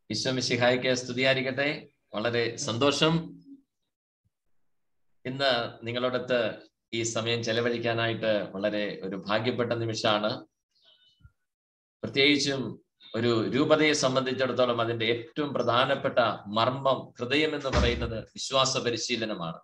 വിശ്വമിശിഹായിക്ക് സ്തുതിയായിരിക്കട്ടെ വളരെ സന്തോഷം ഇന്ന് നിങ്ങളോടൊത്ത് ഈ സമയം ചെലവഴിക്കാനായിട്ട് വളരെ ഒരു ഭാഗ്യപ്പെട്ട നിമിഷമാണ് പ്രത്യേകിച്ചും ഒരു രൂപതയെ സംബന്ധിച്ചിടത്തോളം അതിന്റെ ഏറ്റവും പ്രധാനപ്പെട്ട മർമ്മം ഹൃദയം എന്ന് പറയുന്നത് വിശ്വാസ പരിശീലനമാണ്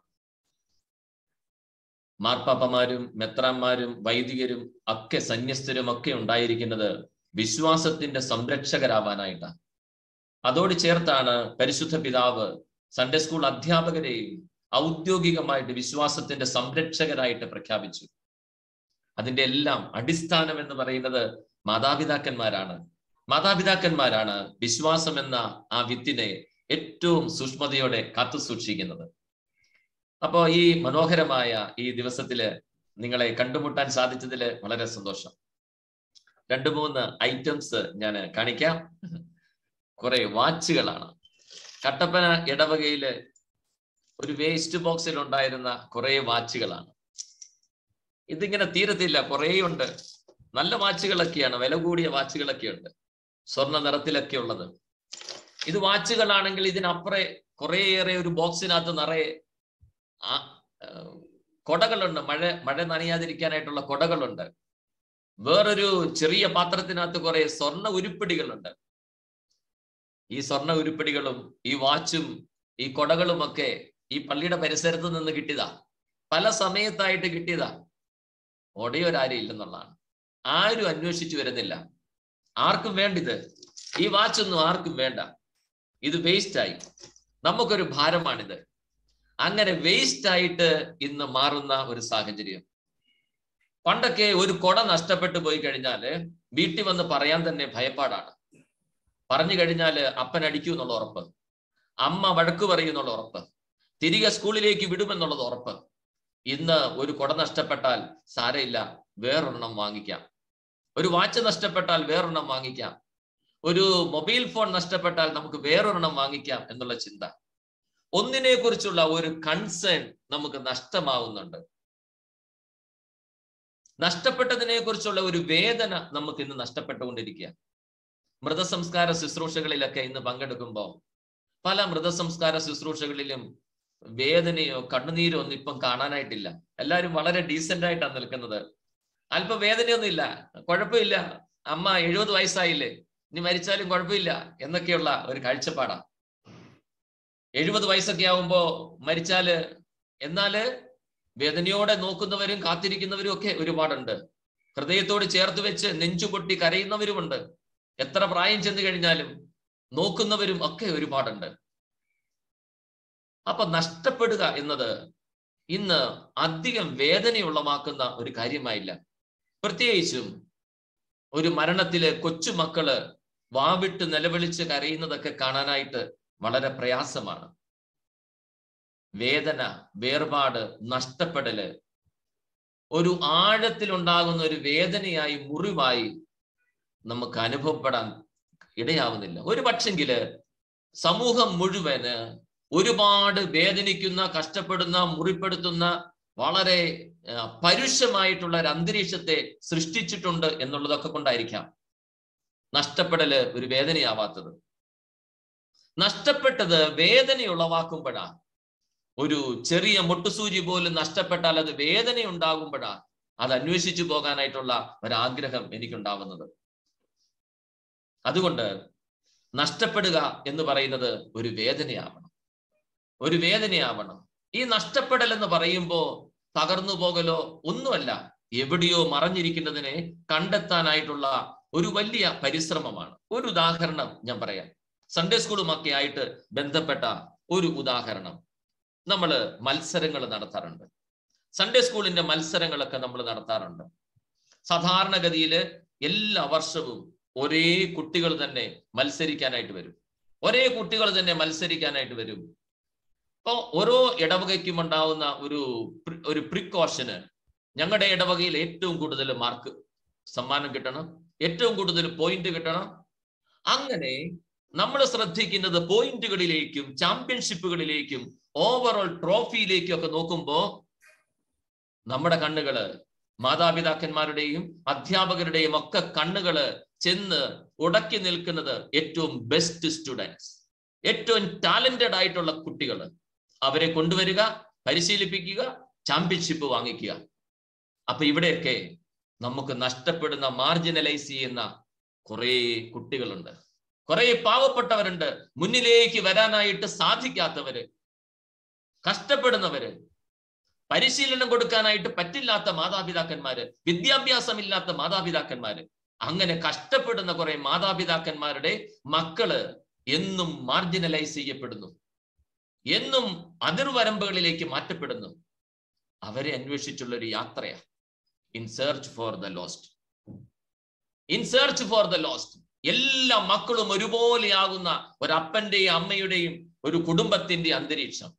മാർപ്പാപ്പമാരും മെത്രാന്മാരും വൈദികരും ഒക്കെ സന്യസ്തരും ഒക്കെ ഉണ്ടായിരിക്കുന്നത് വിശ്വാസത്തിന്റെ സംരക്ഷകരാവാനായിട്ടാണ് അതോട് ചേർത്താണ് പരിശുദ്ധ പിതാവ് സൺഡേ സ്കൂൾ അധ്യാപകരെയും ഔദ്യോഗികമായിട്ട് വിശ്വാസത്തിന്റെ സംരക്ഷകരായിട്ട് പ്രഖ്യാപിച്ചു അതിന്റെ എല്ലാം അടിസ്ഥാനം എന്ന് പറയുന്നത് മാതാപിതാക്കന്മാരാണ് മാതാപിതാക്കന്മാരാണ് വിശ്വാസം എന്ന ആ വിത്തിനെ ഏറ്റവും സൂക്ഷ്മതയോടെ കാത്തു സൂക്ഷിക്കുന്നത് അപ്പോ ഈ മനോഹരമായ ഈ ദിവസത്തില് നിങ്ങളെ കണ്ടുമുട്ടാൻ സാധിച്ചതിൽ വളരെ സന്തോഷം രണ്ടു മൂന്ന് ഐറ്റംസ് ഞാൻ കാണിക്കാം കുറെ വാച്ചുകളാണ് കട്ടപ്പന ഇടവകയില് ഒരു വേസ്റ്റ് ബോക്സിൽ ഉണ്ടായിരുന്ന കുറെ വാച്ചുകളാണ് ഇതിങ്ങനെ തീരത്തില്ല കുറേ ഉണ്ട് നല്ല വാച്ചുകളൊക്കെയാണ് വില കൂടിയ വാച്ചുകളൊക്കെ ഉണ്ട് സ്വർണ്ണ നിറത്തിലൊക്കെ ഉള്ളത് ഇത് വാച്ചുകളാണെങ്കിൽ ഇതിനപ്പുറേ കുറേയേറെ ഒരു ബോക്സിനകത്ത് നിറയെ കൊടകളുണ്ട് മഴ മഴ നനയാതിരിക്കാനായിട്ടുള്ള കൊടകളുണ്ട് വേറൊരു ചെറിയ പാത്രത്തിനകത്ത് കുറെ സ്വർണ്ണ ഉരുപ്പിടികളുണ്ട് ഈ സ്വർണ്ണ ഉരുപ്പിടികളും ഈ വാച്ചും ഈ കൊടകളും ഒക്കെ ഈ പള്ളിയുടെ പരിസരത്ത് നിന്ന് കിട്ടിയതാ പല സമയത്തായിട്ട് കിട്ടിയതാ ഒടയൊരാരും ഇല്ലെന്നുള്ളതാണ് ആരും അന്വേഷിച്ചു വരുന്നില്ല ആർക്കും വേണ്ടിത് ഈ വാച്ചൊന്നും ആർക്കും വേണ്ട ഇത് വേസ്റ്റ് ആയി നമുക്കൊരു ഭാരമാണിത് അങ്ങനെ വേസ്റ്റ് ആയിട്ട് ഇന്ന് മാറുന്ന ഒരു സാഹചര്യം പണ്ടൊക്കെ ഒരു കൊട നഷ്ടപ്പെട്ടു പോയി കഴിഞ്ഞാല് വീട്ടിൽ വന്ന് പറയാൻ തന്നെ ഭയപ്പാടാണ് പറഞ്ഞു കഴിഞ്ഞാല് അപ്പൻ അടിക്കൂ എന്നുള്ള ഉറപ്പ് അമ്മ വഴക്ക് പറയുന്നുള്ള ഉറപ്പ് തിരികെ സ്കൂളിലേക്ക് വിടുമെന്നുള്ളത് ഉറപ്പ് ഇന്ന് ഒരു കൊട നഷ്ടപ്പെട്ടാൽ സാരയില്ല വേറൊരെണ്ണം വാങ്ങിക്കാം ഒരു വാച്ച് നഷ്ടപ്പെട്ടാൽ വേറൊരെണ്ണം വാങ്ങിക്കാം ഒരു മൊബൈൽ ഫോൺ നഷ്ടപ്പെട്ടാൽ നമുക്ക് വേറൊരെണ്ണം വാങ്ങിക്കാം എന്നുള്ള ചിന്ത ഒന്നിനെ കുറിച്ചുള്ള ഒരു കൺസേൺ നമുക്ക് നഷ്ടമാവുന്നുണ്ട് നഷ്ടപ്പെട്ടതിനെ കുറിച്ചുള്ള ഒരു വേദന നമുക്ക് ഇന്ന് നഷ്ടപ്പെട്ടുകൊണ്ടിരിക്കുക മൃതസംസ്കാര ശുശ്രൂഷകളിലൊക്കെ ഇന്ന് പങ്കെടുക്കുമ്പോൾ പല മൃതസംസ്കാര ശുശ്രൂഷകളിലും വേദനയോ കണ്ണുനീരോ ഒന്നും ഇപ്പം കാണാനായിട്ടില്ല എല്ലാവരും വളരെ ഡീസെന്റ് ആയിട്ടാണ് നിൽക്കുന്നത് അല്പം വേദനയൊന്നും ഇല്ല കുഴപ്പമില്ല അമ്മ എഴുപത് വയസ്സായില്ലേ ഇനി മരിച്ചാലും കുഴപ്പമില്ല എന്നൊക്കെയുള്ള ഒരു കാഴ്ചപ്പാടാ എഴുപത് വയസ്സൊക്കെ ആവുമ്പോ മരിച്ചാല് എന്നാല് വേദനയോടെ നോക്കുന്നവരും കാത്തിരിക്കുന്നവരും ഒക്കെ ഒരുപാടുണ്ട് ഹൃദയത്തോട് ചേർത്ത് വെച്ച് നെഞ്ചുപൊട്ടി കരയുന്നവരുമുണ്ട് എത്ര പ്രായം ചെന്ന് കഴിഞ്ഞാലും നോക്കുന്നവരും ഒക്കെ ഒരുപാടുണ്ട് അപ്പൊ നഷ്ടപ്പെടുക എന്നത് ഇന്ന് അധികം വേദനയുള്ളമാക്കുന്ന ഒരു കാര്യമായില്ല പ്രത്യേകിച്ചും ഒരു മരണത്തില് കൊച്ചുമക്കള് വാവിട്ട് നിലവിളിച്ച് കരയുന്നതൊക്കെ കാണാനായിട്ട് വളരെ പ്രയാസമാണ് വേദന വേർപാട് നഷ്ടപ്പെടല് ഒരു ആഴത്തിലുണ്ടാകുന്ന ഒരു വേദനയായി മുറിവായി നമുക്ക് അനുഭവപ്പെടാൻ ഇടയാവുന്നില്ല ഒരു പക്ഷെങ്കില് സമൂഹം മുഴുവന് ഒരുപാട് വേദനിക്കുന്ന കഷ്ടപ്പെടുന്ന മുറിപ്പെടുത്തുന്ന വളരെ പരുഷമായിട്ടുള്ള ഒരു അന്തരീക്ഷത്തെ സൃഷ്ടിച്ചിട്ടുണ്ട് എന്നുള്ളതൊക്കെ കൊണ്ടായിരിക്കാം നഷ്ടപ്പെടല് ഒരു വേദനയാവാത്തത് നഷ്ടപ്പെട്ടത് വേദനയുളവാക്കുമ്പോഴാ ഒരു ചെറിയ മുട്ടുസൂചി പോലും നഷ്ടപ്പെട്ടാൽ അത് വേദന ഉണ്ടാകുമ്പോഴാ അത് അന്വേഷിച്ചു പോകാനായിട്ടുള്ള ഒരാഗ്രഹം എനിക്കുണ്ടാവുന്നത് അതുകൊണ്ട് നഷ്ടപ്പെടുക എന്ന് പറയുന്നത് ഒരു വേദനയാവണം ഒരു വേദനയാവണം ഈ നഷ്ടപ്പെടൽ എന്ന് പറയുമ്പോൾ തകർന്നു പോകലോ ഒന്നുമല്ല എവിടെയോ മറഞ്ഞിരിക്കുന്നതിനെ കണ്ടെത്താനായിട്ടുള്ള ഒരു വലിയ പരിശ്രമമാണ് ഒരു ഉദാഹരണം ഞാൻ പറയാം സൺഡേ സ്കൂളുമൊക്കെ ആയിട്ട് ബന്ധപ്പെട്ട ഒരു ഉദാഹരണം നമ്മൾ മത്സരങ്ങൾ നടത്താറുണ്ട് സൺഡേ സ്കൂളിന്റെ മത്സരങ്ങളൊക്കെ നമ്മൾ നടത്താറുണ്ട് സാധാരണഗതിയിൽ എല്ലാ വർഷവും ഒരേ കുട്ടികൾ തന്നെ മത്സരിക്കാനായിട്ട് വരും ഒരേ കുട്ടികൾ തന്നെ മത്സരിക്കാനായിട്ട് വരും ഇപ്പൊ ഓരോ ഇടവകയ്ക്കും ഉണ്ടാവുന്ന ഒരു ഒരു പ്രിക്കോഷന് ഞങ്ങളുടെ ഇടവകയിൽ ഏറ്റവും കൂടുതൽ മാർക്ക് സമ്മാനം കിട്ടണം ഏറ്റവും കൂടുതൽ പോയിന്റ് കിട്ടണം അങ്ങനെ നമ്മൾ ശ്രദ്ധിക്കുന്നത് പോയിന്റുകളിലേക്കും ചാമ്പ്യൻഷിപ്പുകളിലേക്കും ഓവറോൾ ട്രോഫിയിലേക്കും ഒക്കെ നോക്കുമ്പോ നമ്മുടെ കണ്ണുകള് മാതാപിതാക്കന്മാരുടെയും അധ്യാപകരുടെയും ഒക്കെ കണ്ണുകള് ചെന്ന് ഉടക്കി നിൽക്കുന്നത് ഏറ്റവും ബെസ്റ്റ് സ്റ്റുഡൻസ് ഏറ്റവും ടാലന്റഡ് ആയിട്ടുള്ള കുട്ടികൾ അവരെ കൊണ്ടുവരിക പരിശീലിപ്പിക്കുക ചാമ്പ്യൻഷിപ്പ് വാങ്ങിക്കുക അപ്പൊ ഇവിടെയൊക്കെ നമുക്ക് നഷ്ടപ്പെടുന്ന മാർജിനലൈസ് ചെയ്യുന്ന കുറെ കുട്ടികളുണ്ട് കുറെ പാവപ്പെട്ടവരുണ്ട് മുന്നിലേക്ക് വരാനായിട്ട് സാധിക്കാത്തവര് കഷ്ടപ്പെടുന്നവര് പരിശീലനം കൊടുക്കാനായിട്ട് പറ്റില്ലാത്ത മാതാപിതാക്കന്മാര് വിദ്യാഭ്യാസമില്ലാത്ത മാതാപിതാക്കന്മാര് അങ്ങനെ കഷ്ടപ്പെടുന്ന കുറെ മാതാപിതാക്കന്മാരുടെ മക്കള് എന്നും മാർജിനലൈസ് ചെയ്യപ്പെടുന്നു എന്നും അതിർവരമ്പുകളിലേക്ക് മാറ്റപ്പെടുന്നു അവരെ അന്വേഷിച്ചുള്ള ഒരു യാത്രയാ in search for the lost in search for the lost എല്ലാ മക്കളും ഒരുപോലെയാകുന്ന ഒരു അപ്പന്റെയും അമ്മയുടെയും ഒരു കുടുംബത്തിന്റെ അന്തരീക്ഷം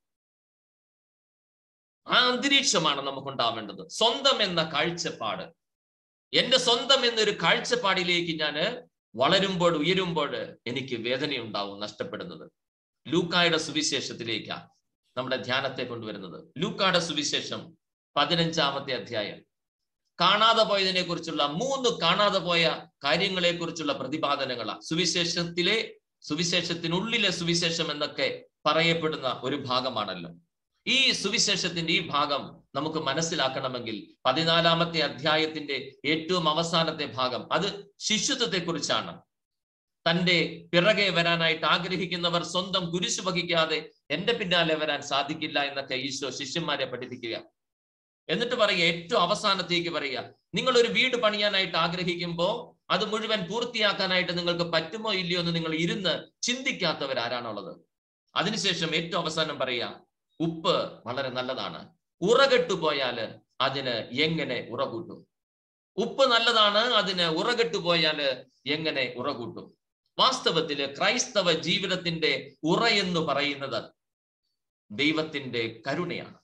ആ അന്തരീക്ഷമാണ് നമുക്ക് ഉണ്ടാവേണ്ടത് സ്വന്തം എന്ന കാഴ്ചപ്പാട് എന്റെ സ്വന്തം എന്നൊരു കാഴ്ചപ്പാടിലേക്ക് ഞാൻ വളരുമ്പോൾ ഉയരുമ്പോൾ എനിക്ക് വേദനയുണ്ടാവും നഷ്ടപ്പെടുന്നത് ലൂക്കായുടെ സുവിശേഷത്തിലേക്കാ നമ്മുടെ ധ്യാനത്തെ കൊണ്ടുവരുന്നത് ലൂക്കായുടെ സുവിശേഷം പതിനഞ്ചാമത്തെ അധ്യായം കാണാതെ പോയതിനെ കുറിച്ചുള്ള മൂന്ന് കാണാതെ പോയ കാര്യങ്ങളെ കുറിച്ചുള്ള പ്രതിപാദനങ്ങളാ സുവിശേഷത്തിലെ സുവിശേഷത്തിനുള്ളിലെ സുവിശേഷം എന്നൊക്കെ പറയപ്പെടുന്ന ഒരു ഭാഗമാണല്ലോ ഈ സുവിശേഷത്തിന്റെ ഈ ഭാഗം നമുക്ക് മനസ്സിലാക്കണമെങ്കിൽ പതിനാലാമത്തെ അധ്യായത്തിന്റെ ഏറ്റവും അവസാനത്തെ ഭാഗം അത് ശിശുത്വത്തെ കുറിച്ചാണ് തന്റെ പിറകെ വരാനായിട്ട് ആഗ്രഹിക്കുന്നവർ സ്വന്തം കുരിശു വഹിക്കാതെ എന്റെ പിന്നാലെ വരാൻ സാധിക്കില്ല എന്നൊക്കെ ഈശോ ശിഷ്യന്മാരെ പഠിപ്പിക്കുക എന്നിട്ട് പറയുക ഏറ്റവും അവസാനത്തേക്ക് പറയുക നിങ്ങൾ ഒരു വീട് പണിയാനായിട്ട് ആഗ്രഹിക്കുമ്പോ അത് മുഴുവൻ പൂർത്തിയാക്കാനായിട്ട് നിങ്ങൾക്ക് പറ്റുമോ ഇല്ലയോ എന്ന് നിങ്ങൾ ഇരുന്ന് ചിന്തിക്കാത്തവർ ആരാണുള്ളത് അതിനുശേഷം ഏറ്റവും അവസാനം പറയുക ഉപ്പ് വളരെ നല്ലതാണ് ഉറകെട്ടു പോയാല് അതിന് എങ്ങനെ ഉറ കൂട്ടും ഉപ്പ് നല്ലതാണ് അതിന് ഉറകെട്ടു പോയാല് എങ്ങനെ ഉറ കൂട്ടും വാസ്തവത്തില് ക്രൈസ്തവ ജീവിതത്തിന്റെ ഉറ എന്ന് പറയുന്നത് ദൈവത്തിന്റെ കരുണയാണ്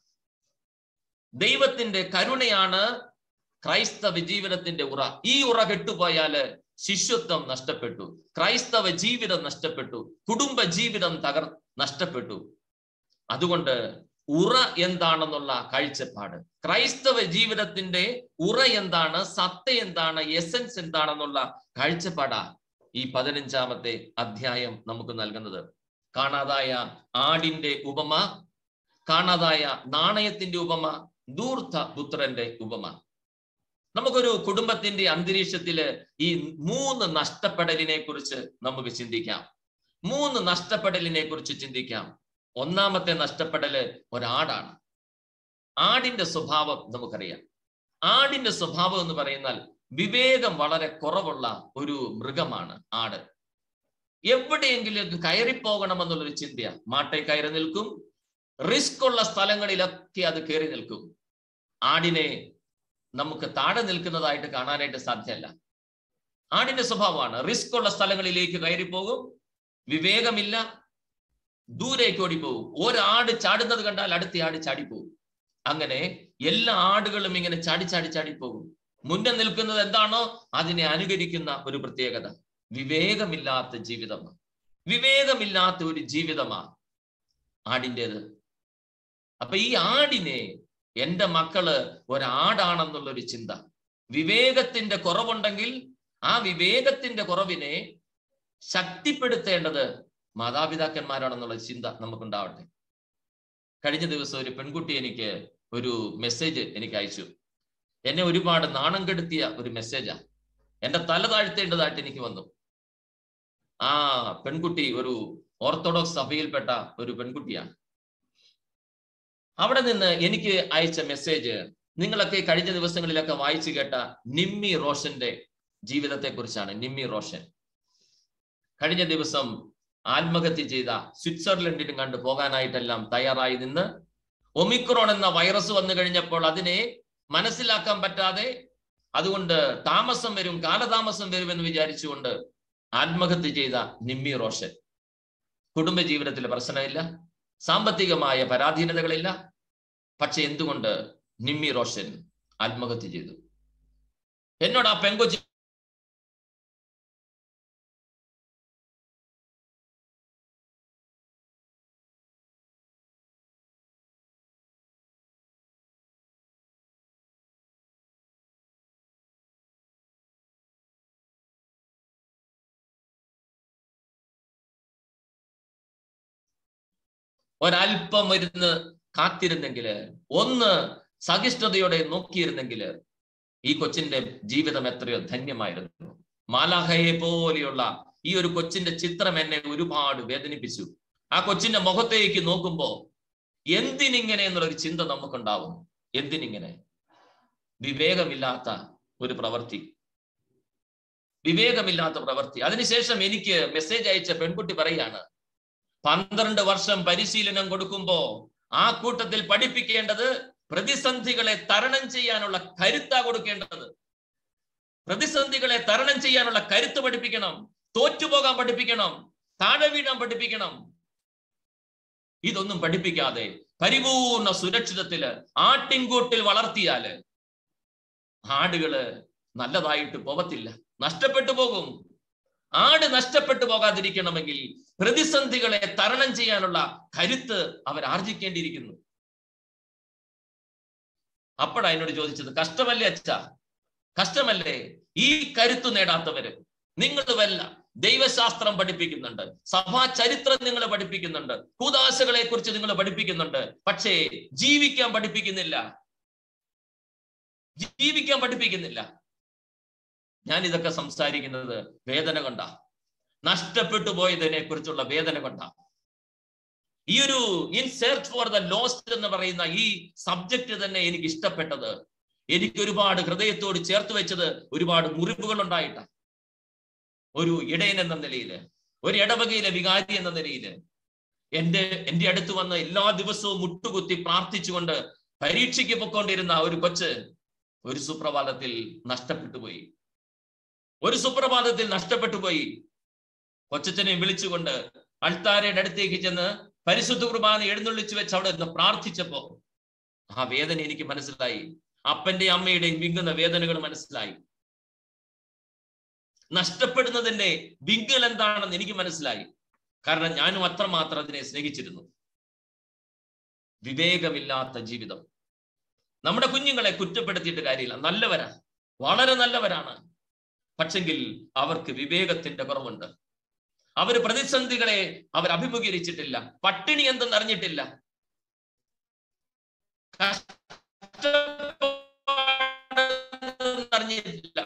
ദൈവത്തിന്റെ കരുണയാണ് ക്രൈസ്തവ ജീവിതത്തിന്റെ ഉറ ഈ ഉറ കെട്ടുപോയാല് ശിഷ്യത്വം നഷ്ടപ്പെട്ടു ക്രൈസ്തവ ജീവിതം നഷ്ടപ്പെട്ടു കുടുംബ ജീവിതം തകർ നഷ്ടപ്പെട്ടു അതുകൊണ്ട് ഉറ എന്താണെന്നുള്ള കാഴ്ചപ്പാട് ക്രൈസ്തവ ജീവിതത്തിന്റെ ഉറ എന്താണ് സത്ത എന്താണ് എസൻസ് എന്താണെന്നുള്ള കാഴ്ചപ്പാടാ ഈ പതിനഞ്ചാമത്തെ അധ്യായം നമുക്ക് നൽകുന്നത് കാണാതായ ആടിന്റെ ഉപമ കാണാതായ നാണയത്തിന്റെ ഉപമ ദൂർത്ത പുത്രന്റെ ഉപമ നമുക്കൊരു കുടുംബത്തിന്റെ അന്തരീക്ഷത്തില് ഈ മൂന്ന് നഷ്ടപ്പെടലിനെ കുറിച്ച് നമുക്ക് ചിന്തിക്കാം മൂന്ന് നഷ്ടപ്പെടലിനെ കുറിച്ച് ചിന്തിക്കാം ഒന്നാമത്തെ നഷ്ടപ്പെടല് ഒരാടാണ് ആടിന്റെ സ്വഭാവം നമുക്കറിയാം ആടിന്റെ സ്വഭാവം എന്ന് പറയുന്നാൽ വിവേകം വളരെ കുറവുള്ള ഒരു മൃഗമാണ് ആട് എവിടെയെങ്കിലും കയറിപ്പോകണമെന്നുള്ളൊരു ചിന്തയാ മാട്ടെ കയറി നിൽക്കും റിസ്ക് ഉള്ള സ്ഥലങ്ങളിലൊക്കെ അത് കയറി നിൽക്കും ആടിനെ നമുക്ക് താഴെ നിൽക്കുന്നതായിട്ട് കാണാനായിട്ട് സാധ്യമല്ല ആടിന്റെ സ്വഭാവമാണ് റിസ്ക് ഉള്ള സ്ഥലങ്ങളിലേക്ക് കയറിപ്പോകും വിവേകമില്ല ദൂരേക്ക് ഓടിപ്പോകും ഒരാട് ചാടുന്നത് കണ്ടാൽ അടുത്ത ആട് ചാടിപ്പോകും അങ്ങനെ എല്ലാ ആടുകളും ഇങ്ങനെ ചാടി ചാടി ചാടിപ്പോകും മുന്നിൽ നിൽക്കുന്നത് എന്താണോ അതിനെ അനുകരിക്കുന്ന ഒരു പ്രത്യേകത വിവേകമില്ലാത്ത ജീവിതമാണ് വിവേകമില്ലാത്ത ഒരു ജീവിതമാണ് ആടിൻ്റെത് അപ്പൊ ഈ ആടിനെ എന്റെ മക്കള് ഒരാടാണെന്നുള്ള ഒരു ചിന്ത വിവേകത്തിന്റെ കുറവുണ്ടെങ്കിൽ ആ വിവേകത്തിന്റെ കുറവിനെ ശക്തിപ്പെടുത്തേണ്ടത് മാതാപിതാക്കന്മാരാണെന്നുള്ള ചിന്ത നമുക്കുണ്ടാവട്ടെ കഴിഞ്ഞ ദിവസം ഒരു പെൺകുട്ടി എനിക്ക് ഒരു മെസ്സേജ് എനിക്ക് അയച്ചു എന്നെ ഒരുപാട് നാണം കെടുത്തിയ ഒരു മെസ്സേജാ എന്റെ തല താഴ്ത്തേണ്ടതായിട്ട് എനിക്ക് വന്നു ആ പെൺകുട്ടി ഒരു ഓർത്തഡോക്സ് സഭയിൽപ്പെട്ട ഒരു പെൺകുട്ടിയാണ് അവിടെ നിന്ന് എനിക്ക് അയച്ച മെസ്സേജ് നിങ്ങളൊക്കെ കഴിഞ്ഞ ദിവസങ്ങളിലൊക്കെ വായിച്ചു കേട്ട നിമ്മി റോഷന്റെ ജീവിതത്തെ കുറിച്ചാണ് നിമ്മി റോഷൻ കഴിഞ്ഞ ദിവസം ആത്മഹത്യ ചെയ്ത സ്വിറ്റ്സർലൻഡിനും കണ്ട് പോകാനായിട്ടെല്ലാം തയ്യാറായി നിന്ന് ഒമിക്രോൺ എന്ന വൈറസ് വന്നു കഴിഞ്ഞപ്പോൾ അതിനെ മനസ്സിലാക്കാൻ പറ്റാതെ അതുകൊണ്ട് താമസം വരും കാലതാമസം വരുമെന്ന് വിചാരിച്ചുകൊണ്ട് ആത്മഹത്യ ചെയ്ത നിമ്മി റോഷൻ കുടുംബ ജീവിതത്തിൽ പ്രശ്നമില്ല സാമ്പത്തികമായ പരാധീനതകളില്ല പക്ഷെ എന്തുകൊണ്ട് നിമ്മി റോഷൻ ആത്മഹത്യ ചെയ്തു എന്നോട് ആ പെങ്കൊച്ചി ഒരല്പം ഇരുന്ന് കാത്തിരുന്നെങ്കിൽ ഒന്ന് സഹിഷ്ണുതയോടെ നോക്കിയിരുന്നെങ്കിൽ ഈ കൊച്ചിന്റെ ജീവിതം എത്രയോ ധന്യമായിരുന്നു മാലാഹയെ പോലെയുള്ള ഈ ഒരു കൊച്ചിന്റെ ചിത്രം എന്നെ ഒരുപാട് വേദനിപ്പിച്ചു ആ കൊച്ചിന്റെ മുഖത്തേക്ക് നോക്കുമ്പോ എന്തിനിങ്ങനെ എന്നുള്ളൊരു ചിന്ത നമുക്കുണ്ടാവും എന്തിനിങ്ങനെ വിവേകമില്ലാത്ത ഒരു പ്രവൃത്തി വിവേകമില്ലാത്ത പ്രവൃത്തി അതിനുശേഷം എനിക്ക് മെസ്സേജ് അയച്ച പെൺകുട്ടി പറയാണ് പന്ത്രണ്ട് വർഷം പരിശീലനം കൊടുക്കുമ്പോ ആ കൂട്ടത്തിൽ പഠിപ്പിക്കേണ്ടത് പ്രതിസന്ധികളെ തരണം ചെയ്യാനുള്ള കരുത്താ കൊടുക്കേണ്ടത് പ്രതിസന്ധികളെ തരണം ചെയ്യാനുള്ള കരുത്ത് പഠിപ്പിക്കണം തോറ്റുപോകാൻ പഠിപ്പിക്കണം താഴെ വീഴാൻ പഠിപ്പിക്കണം ഇതൊന്നും പഠിപ്പിക്കാതെ പരിപൂർണ സുരക്ഷിതത്തില് ആട്ടിൻകൂട്ടിൽ വളർത്തിയാല് ആടുകള് നല്ലതായിട്ട് പോകത്തില്ല നഷ്ടപ്പെട്ടു പോകും ആട് നഷ്ടപ്പെട്ടു പോകാതിരിക്കണമെങ്കിൽ പ്രതിസന്ധികളെ തരണം ചെയ്യാനുള്ള കരുത്ത് അവർ ആർജിക്കേണ്ടിയിരിക്കുന്നു അപ്പോഴാ എന്നോട് ചോദിച്ചത് കഷ്ടമല്ലേ അച്ഛ കഷ്ടമല്ലേ ഈ കരുത്ത് നേടാത്തവര് നിങ്ങൾ വല്ല ദൈവശാസ്ത്രം പഠിപ്പിക്കുന്നുണ്ട് സഭാ ചരിത്രം നിങ്ങൾ പഠിപ്പിക്കുന്നുണ്ട് കൂതാശകളെ കുറിച്ച് നിങ്ങൾ പഠിപ്പിക്കുന്നുണ്ട് പക്ഷേ ജീവിക്കാൻ പഠിപ്പിക്കുന്നില്ല ജീവിക്കാൻ പഠിപ്പിക്കുന്നില്ല ഞാൻ ഇതൊക്കെ സംസാരിക്കുന്നത് വേദന കൊണ്ടാ നഷ്ടപ്പെട്ടു പോയതിനെ കുറിച്ചുള്ള വേദന കൊണ്ടാ ഈ ഒരു in search for the lost എന്ന് പറയുന്ന ഈ സബ്ജക്റ്റ് തന്നെ എനിക്ക് ഇഷ്ടപ്പെട്ടത് എനിക്ക് ഒരുപാട് ഹൃദയത്തോട് ചേർത്ത് വെച്ചത് ഒരുപാട് മുറിവുകൾ ഉണ്ടായിട്ട ഒരു ഇടയൻ എന്ന നിലയില് ഒരു ഇടവകയിലെ വികാരി എന്ന നിലയില് എന്റെ എന്റെ അടുത്ത് വന്ന് എല്ലാ ദിവസവും മുട്ടുകുത്തി പ്രാർത്ഥിച്ചുകൊണ്ട് പരീക്ഷയ്ക്ക് പൊക്കൊണ്ടിരുന്ന ഒരു കൊച്ച് ഒരു സുപ്രഭാതത്തിൽ നഷ്ടപ്പെട്ടു പോയി ഒരു സുപ്രഭാതത്തിൽ നഷ്ടപ്പെട്ടു പോയി കൊച്ചച്ഛനെ വിളിച്ചുകൊണ്ട് അൾത്താരയുടെ അടുത്തേക്ക് ചെന്ന് പരിശുദ്ധ കുർബാന എഴുന്നള്ളിച്ചു വെച്ച് അവിടെ നിന്ന് പ്രാർത്ഥിച്ചപ്പോ ആ വേദന എനിക്ക് മനസ്സിലായി അപ്പന്റെയും അമ്മയുടെയും വിങ്ങുന്ന വേദനകൾ മനസ്സിലായി നഷ്ടപ്പെടുന്നതിന്റെ വിങ്കൽ എന്താണെന്ന് എനിക്ക് മനസ്സിലായി കാരണം ഞാനും അത്രമാത്രം അതിനെ സ്നേഹിച്ചിരുന്നു വിവേകമില്ലാത്ത ജീവിതം നമ്മുടെ കുഞ്ഞുങ്ങളെ കുറ്റപ്പെടുത്തിയിട്ട് കാര്യമില്ല നല്ലവരാ വളരെ നല്ലവരാണ് പക്ഷെങ്കിൽ അവർക്ക് വിവേകത്തിന്റെ കുറവുണ്ട് അവർ പ്രതിസന്ധികളെ അവർ അഭിമുഖീകരിച്ചിട്ടില്ല പട്ടിണി എന്തെന്ന് അറിഞ്ഞിട്ടില്ല അറിഞ്ഞിട്ടില്ല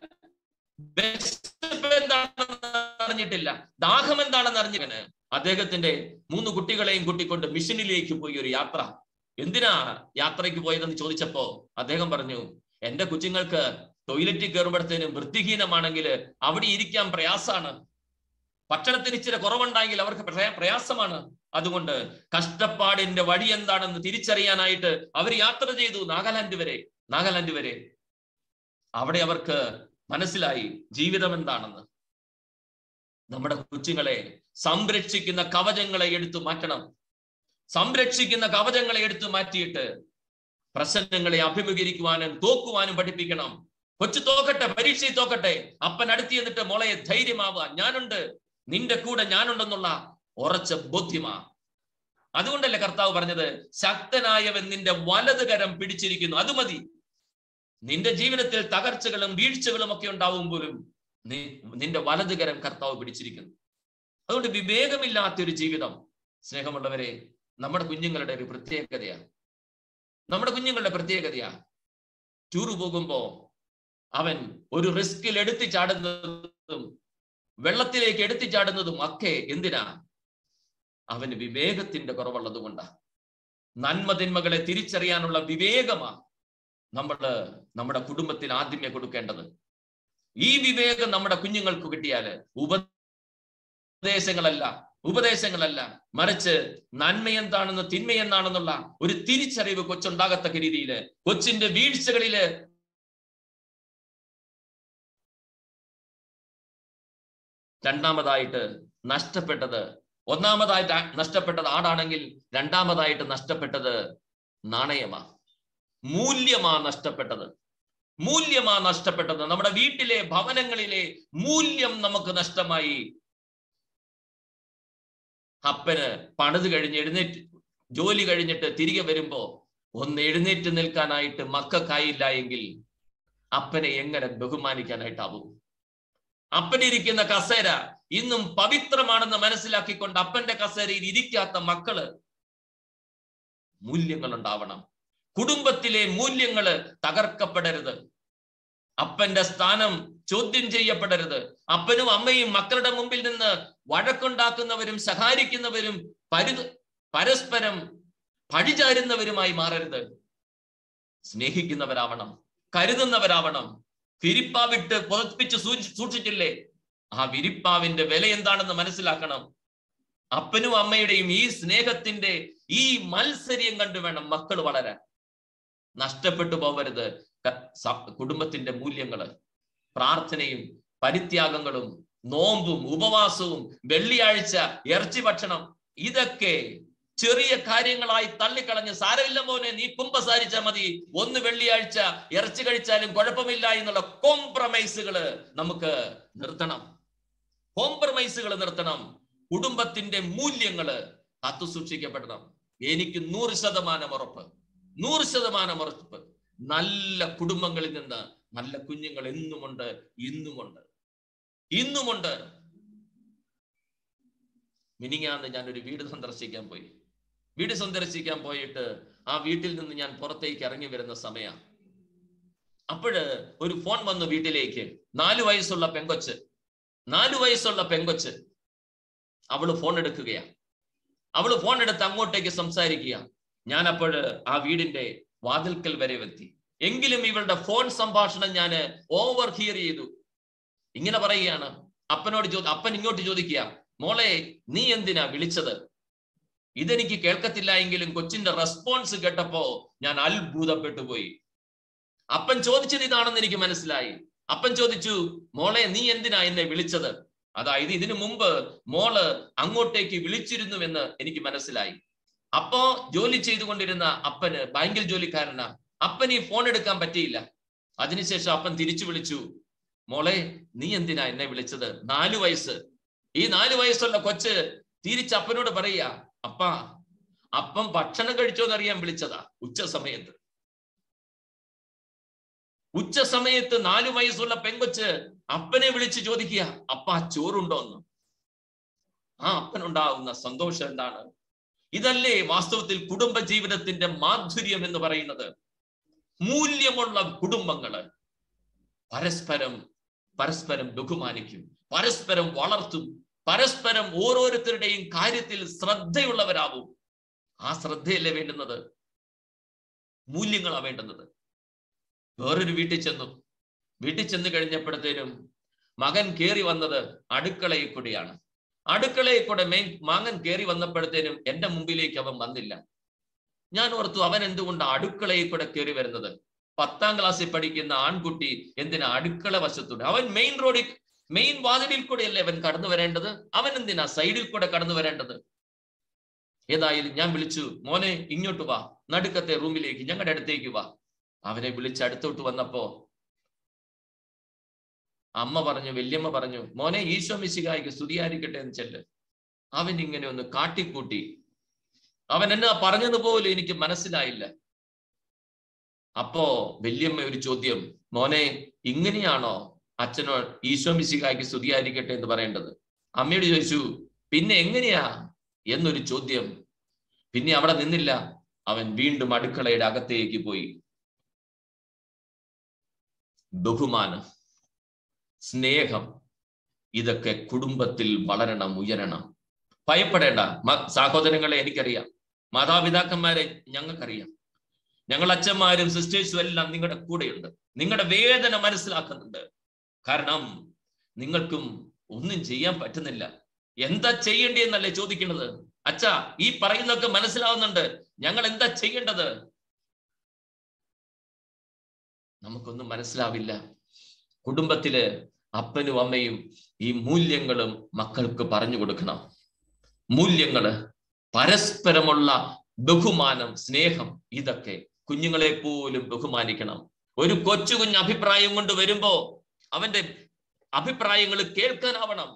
എന്താണെന്ന് അറിഞ്ഞിട്ടില്ല ദാഹം എന്താണെന്ന് അറിഞ്ഞിങ്ങനെ അദ്ദേഹത്തിന്റെ മൂന്ന് കുട്ടികളെയും കൂട്ടിക്കൊണ്ട് മിഷനിലേക്ക് പോയി ഒരു യാത്ര എന്തിനാ യാത്രയ്ക്ക് പോയതെന്ന് ചോദിച്ചപ്പോ അദ്ദേഹം പറഞ്ഞു എന്റെ കൊച്ചുങ്ങൾക്ക് ടോയ്ലറ്റിൽ കയറുമ്പോഴത്തേനും വൃത്തിഹീനമാണെങ്കിൽ അവിടെ ഇരിക്കാൻ പ്രയാസാണ് ഭക്ഷണത്തിന് ഇച്ചിരി കുറവുണ്ടെങ്കിൽ അവർക്ക് പ്രയാസമാണ് അതുകൊണ്ട് കഷ്ടപ്പാടിന്റെ വഴി എന്താണെന്ന് തിരിച്ചറിയാനായിട്ട് അവർ യാത്ര ചെയ്തു നാഗാലാൻഡ് വരെ നാഗാലാൻഡ് വരെ അവിടെ അവർക്ക് മനസ്സിലായി ജീവിതം എന്താണെന്ന് നമ്മുടെ കൊച്ചുങ്ങളെ സംരക്ഷിക്കുന്ന കവചങ്ങളെ എടുത്തു മാറ്റണം സംരക്ഷിക്കുന്ന കവചങ്ങളെ എടുത്തു മാറ്റിയിട്ട് പ്രശ്നങ്ങളെ അഭിമുഖീകരിക്കുവാനും തോക്കുവാനും പഠിപ്പിക്കണം കൊച്ചു തോക്കട്ടെ പരീക്ഷയിൽ തോക്കട്ടെ അപ്പൻ അടുത്ത് ചെന്നിട്ട് മോളെ ധൈര്യമാവുക ഞാനുണ്ട് നിന്റെ കൂടെ ഞാനുണ്ടെന്നുള്ള ഉറച്ച ബോധ്യമാ അതുകൊണ്ടല്ലേ കർത്താവ് പറഞ്ഞത് ശക്തനായവൻ നിന്റെ വലത് കരം പിടിച്ചിരിക്കുന്നു അത് മതി നിന്റെ ജീവിതത്തിൽ തകർച്ചകളും വീഴ്ചകളും ഒക്കെ ഉണ്ടാവുമ്പോഴും നിന്റെ വലത് കരം കർത്താവ് പിടിച്ചിരിക്കുന്നു അതുകൊണ്ട് വിവേകമില്ലാത്ത ഒരു ജീവിതം സ്നേഹമുള്ളവരെ നമ്മുടെ കുഞ്ഞുങ്ങളുടെ ഒരു പ്രത്യേകതയാണ് നമ്മുടെ കുഞ്ഞുങ്ങളുടെ പ്രത്യേകതയാ ടൂർ പോകുമ്പോ അവൻ ഒരു റിസ്കിൽ എടുത്തു ചാടുന്നതും വെള്ളത്തിലേക്ക് എടുത്തു ചാടുന്നതും ഒക്കെ എന്തിനാ അവന് വിവേകത്തിന്റെ കുറവുള്ളത് കൊണ്ടാ നന്മ തിന്മകളെ തിരിച്ചറിയാനുള്ള വിവേകമാ നമ്മള് നമ്മുടെ കുടുംബത്തിൽ ആദ്യമേ കൊടുക്കേണ്ടത് ഈ വിവേകം നമ്മുടെ കുഞ്ഞുങ്ങൾക്ക് കിട്ടിയാല് ഉപദേശങ്ങളല്ല ഉപദേശങ്ങളല്ല മറിച്ച് നന്മ എന്താണെന്ന് തിന്മ എന്താണെന്നുള്ള ഒരു തിരിച്ചറിവ് കൊച്ചുണ്ടാകത്തക്ക രീതിയില് കൊച്ചിന്റെ വീഴ്ചകളില് രണ്ടാമതായിട്ട് നഷ്ടപ്പെട്ടത് ഒന്നാമതായിട്ട് നഷ്ടപ്പെട്ടത് ആടാണെങ്കിൽ രണ്ടാമതായിട്ട് നഷ്ടപ്പെട്ടത് നാണയമാ മൂല്യമാ നഷ്ടപ്പെട്ടത് മൂല്യമാ നഷ്ടപ്പെട്ടത് നമ്മുടെ വീട്ടിലെ ഭവനങ്ങളിലെ മൂല്യം നമുക്ക് നഷ്ടമായി അപ്പന് പണിത് കഴിഞ്ഞ് എഴുന്നേറ്റ് ജോലി കഴിഞ്ഞിട്ട് തിരികെ വരുമ്പോ ഒന്ന് എഴുന്നേറ്റ് നിൽക്കാനായിട്ട് മക്കൾക്കായില്ല എങ്കിൽ അപ്പനെ എങ്ങനെ ബഹുമാനിക്കാനായിട്ടാവും അപ്പനിരിക്കുന്ന കസേര ഇന്നും പവിത്രമാണെന്ന് മനസ്സിലാക്കിക്കൊണ്ട് അപ്പന്റെ കസേരയിൽ ഇരിക്കാത്ത മക്കള് മൂല്യങ്ങൾ ഉണ്ടാവണം കുടുംബത്തിലെ മൂല്യങ്ങള് തകർക്കപ്പെടരുത് അപ്പന്റെ സ്ഥാനം ചോദ്യം ചെയ്യപ്പെടരുത് അപ്പനും അമ്മയും മക്കളുടെ മുമ്പിൽ നിന്ന് വഴക്കുണ്ടാക്കുന്നവരും സഹായിക്കുന്നവരും പരി പരസ്പരം പഴിചാരുന്നവരുമായി മാറരുത് സ്നേഹിക്കുന്നവരാവണം കരുതുന്നവരാവണം വിരിപ്പാവിട്ട് പുതപ്പിച്ച് സൂക്ഷിച്ചില്ലേ ആ വിരിപ്പാവിന്റെ വില എന്താണെന്ന് മനസ്സിലാക്കണം അപ്പനും അമ്മയുടെയും ഈ സ്നേഹത്തിന്റെ ഈ മത്സര്യം കണ്ടു വേണം മക്കൾ വളരാൻ നഷ്ടപ്പെട്ടു പോവരുത് കുടുംബത്തിന്റെ മൂല്യങ്ങള് പ്രാർത്ഥനയും പരിത്യാഗങ്ങളും നോമ്പും ഉപവാസവും വെള്ളിയാഴ്ച ഇറച്ചി ഭക്ഷണം ഇതൊക്കെ ചെറിയ കാര്യങ്ങളായി തള്ളിക്കളഞ്ഞ് സാരമില്ല മോനെ നീ കുമ്പസാരിച്ചാൽ മതി ഒന്ന് വെള്ളിയാഴ്ച ഇറച്ചി കഴിച്ചാലും കുഴപ്പമില്ല എന്നുള്ള കോംപ്രമൈസുകള് നമുക്ക് നിർത്തണം കോംപ്രമൈസുകൾ നിർത്തണം കുടുംബത്തിന്റെ മൂല്യങ്ങള് കാത്തു സൂക്ഷിക്കപ്പെടണം എനിക്ക് നൂറ് ശതമാനം ഉറപ്പ് നൂറ് ശതമാനം ഉറപ്പ് നല്ല കുടുംബങ്ങളിൽ നിന്ന് നല്ല കുഞ്ഞുങ്ങൾ എന്നുമുണ്ട് ഇന്നുമുണ്ട് ഇന്നുമുണ്ട് മിനിങ്ങാന്ന് ഞാൻ ഒരു വീട് സന്ദർശിക്കാൻ പോയി വീട് സന്ദർശിക്കാൻ പോയിട്ട് ആ വീട്ടിൽ നിന്ന് ഞാൻ പുറത്തേക്ക് ഇറങ്ങി വരുന്ന സമയം അപ്പോഴ് ഒരു ഫോൺ വന്നു വീട്ടിലേക്ക് നാലു വയസ്സുള്ള പെങ്കൊച്ച് നാലു വയസ്സുള്ള പെങ്കൊച്ച് അവള് ഫോൺ എടുക്കുകയാ അവള് ഫോൺ എടുത്ത് അങ്ങോട്ടേക്ക് സംസാരിക്കുക ഞാൻ അപ്പോഴ് ആ വീടിന്റെ വാതിൽക്കൽ വരെ എത്തി എങ്കിലും ഇവളുടെ ഫോൺ സംഭാഷണം ഞാൻ ഓവർ ഹിയർ ചെയ്തു ഇങ്ങനെ പറയുകയാണ് അപ്പനോട് ചോ അപ്പൻ ഇങ്ങോട്ട് ചോദിക്കുക മോളെ നീ എന്തിനാ വിളിച്ചത് ഇതെനിക്ക് കേൾക്കത്തില്ല എങ്കിലും കൊച്ചിന്റെ റെസ്പോൺസ് കേട്ടപ്പോ ഞാൻ അത്ഭുതപ്പെട്ടു പോയി അപ്പൻ ചോദിച്ചത് ഇതാണെന്ന് എനിക്ക് മനസ്സിലായി അപ്പൻ ചോദിച്ചു മോളെ നീ എന്തിനാ എന്നെ വിളിച്ചത് അതായത് ഇതിനു മുമ്പ് മോള് അങ്ങോട്ടേക്ക് വിളിച്ചിരുന്നുവെന്ന് എനിക്ക് മനസ്സിലായി അപ്പോ ജോലി ചെയ്തുകൊണ്ടിരുന്ന അപ്പന് ബാങ്കിൽ ജോലിക്കാരനാ അപ്പൻ ഈ ഫോൺ എടുക്കാൻ പറ്റിയില്ല അതിനുശേഷം അപ്പൻ തിരിച്ചു വിളിച്ചു മോളെ നീ എന്തിനാ എന്നെ വിളിച്ചത് നാലു വയസ്സ് ഈ നാലു വയസ്സുള്ള കൊച്ച് തിരിച്ച് അപ്പനോട് പറയാ അപ്പ അപ്പം ഭക്ഷണം കഴിച്ചോന്നറിയാൻ വിളിച്ചതാ ഉച്ച സമയത്ത് ഉച്ച സമയത്ത് നാലു വയസ്സുള്ള പെങ്കൊച്ച് അപ്പനെ വിളിച്ച് ചോദിക്കുക അപ്പ ചോറുണ്ടോന്ന് ആ അപ്പനുണ്ടാവുന്ന സന്തോഷം എന്താണ് ഇതല്ലേ വാസ്തവത്തിൽ കുടുംബ ജീവിതത്തിന്റെ മാധുര്യം എന്ന് പറയുന്നത് മൂല്യമുള്ള കുടുംബങ്ങള് പരസ്പരം പരസ്പരം ബഹുമാനിക്കും പരസ്പരം വളർത്തും പരസ്പരം ഓരോരുത്തരുടെയും കാര്യത്തിൽ ശ്രദ്ധയുള്ളവരാവും ആ ശ്രദ്ധയല്ലേ വേണ്ടുന്നത് മൂല്യങ്ങളാ വേണ്ടുന്നത് വേറൊരു വീട്ടിൽ ചെന്നു വീട്ടിൽ ചെന്ന് കഴിഞ്ഞപ്പോഴത്തേനും മകൻ കയറി വന്നത് അടുക്കളയിൽ കൂടിയാണ് അടുക്കളയിൽ കൂടെ മെയിൻ മകൻ കയറി വന്നപ്പോഴത്തേനും എന്റെ മുമ്പിലേക്ക് അവൻ വന്നില്ല ഞാൻ ഓർത്തു അവൻ എന്തുകൊണ്ട് അടുക്കളയിൽ കൂടെ കയറി വരുന്നത് പത്താം ക്ലാസ്സിൽ പഠിക്കുന്ന ആൺകുട്ടി എന്തിനാ അടുക്കള വശത്തൂടെ അവൻ മെയിൻ റോഡിൽ മെയിൻ വാതിലിൽ കൂടെയല്ലേ അവൻ കടന്നു വരേണ്ടത് അവൻ എന്തിനാ സൈഡിൽ കൂടെ കടന്നു വരേണ്ടത് ഏതായാലും ഞാൻ വിളിച്ചു മോനെ ഇങ്ങോട്ട് വാ നടുക്കത്തെ റൂമിലേക്ക് ഞങ്ങളുടെ അടുത്തേക്ക് വാ അവനെ വിളിച്ച് അടുത്തോട്ട് വന്നപ്പോ അമ്മ പറഞ്ഞു വല്യമ്മ പറഞ്ഞു മോനെ ഈശോ മിശികായിക്ക് സ്തുതിയായിരിക്കട്ടെ എന്ന് ചെല്ല് അവൻ ഇങ്ങനെ ഒന്ന് കാട്ടിക്കൂട്ടി അവൻ എന്നാ പറഞ്ഞതുപോലും എനിക്ക് മനസ്സിലായില്ല അപ്പോ വല്യമ്മ ഒരു ചോദ്യം മോനെ ഇങ്ങനെയാണോ അച്ഛനോ ഈശോ മിശികായ്ക്ക് സ്തുതിയായിരിക്കട്ടെ എന്ന് പറയേണ്ടത് അമ്മയോട് ചോദിച്ചു പിന്നെ എങ്ങനെയാ എന്നൊരു ചോദ്യം പിന്നെ അവിടെ നിന്നില്ല അവൻ വീണ്ടും അടുക്കളയുടെ അകത്തേക്ക് പോയി ബഹുമാനം സ്നേഹം ഇതൊക്കെ കുടുംബത്തിൽ വളരണം ഉയരണം ഭയപ്പെടേണ്ട സഹോദരങ്ങളെ എനിക്കറിയാം മാതാപിതാക്കന്മാരെ ഞങ്ങൾക്കറിയാം ഞങ്ങൾ അച്ഛന്മാരും സിസ്റ്റേഴ്സും എല്ലാം നിങ്ങളുടെ കൂടെയുണ്ട് നിങ്ങളുടെ വേദന മനസ്സിലാക്കുന്നുണ്ട് കാരണം നിങ്ങൾക്കും ഒന്നും ചെയ്യാൻ പറ്റുന്നില്ല എന്താ ചെയ്യേണ്ടതെന്നല്ലേ ചോദിക്കുന്നത് അച്ഛാ ഈ പറയുന്നതൊക്കെ മനസ്സിലാവുന്നുണ്ട് ഞങ്ങൾ എന്താ ചെയ്യേണ്ടത് നമുക്കൊന്നും മനസ്സിലാവില്ല കുടുംബത്തില് അപ്പനും അമ്മയും ഈ മൂല്യങ്ങളും മക്കൾക്ക് പറഞ്ഞു കൊടുക്കണം മൂല്യങ്ങള് പരസ്പരമുള്ള ബഹുമാനം സ്നേഹം ഇതൊക്കെ കുഞ്ഞുങ്ങളെ പോലും ബഹുമാനിക്കണം ഒരു കൊച്ചു കുഞ്ഞ് അഭിപ്രായം കൊണ്ട് വരുമ്പോ അവന്റെ അഭിപ്രായങ്ങൾ കേൾക്കാനാവണം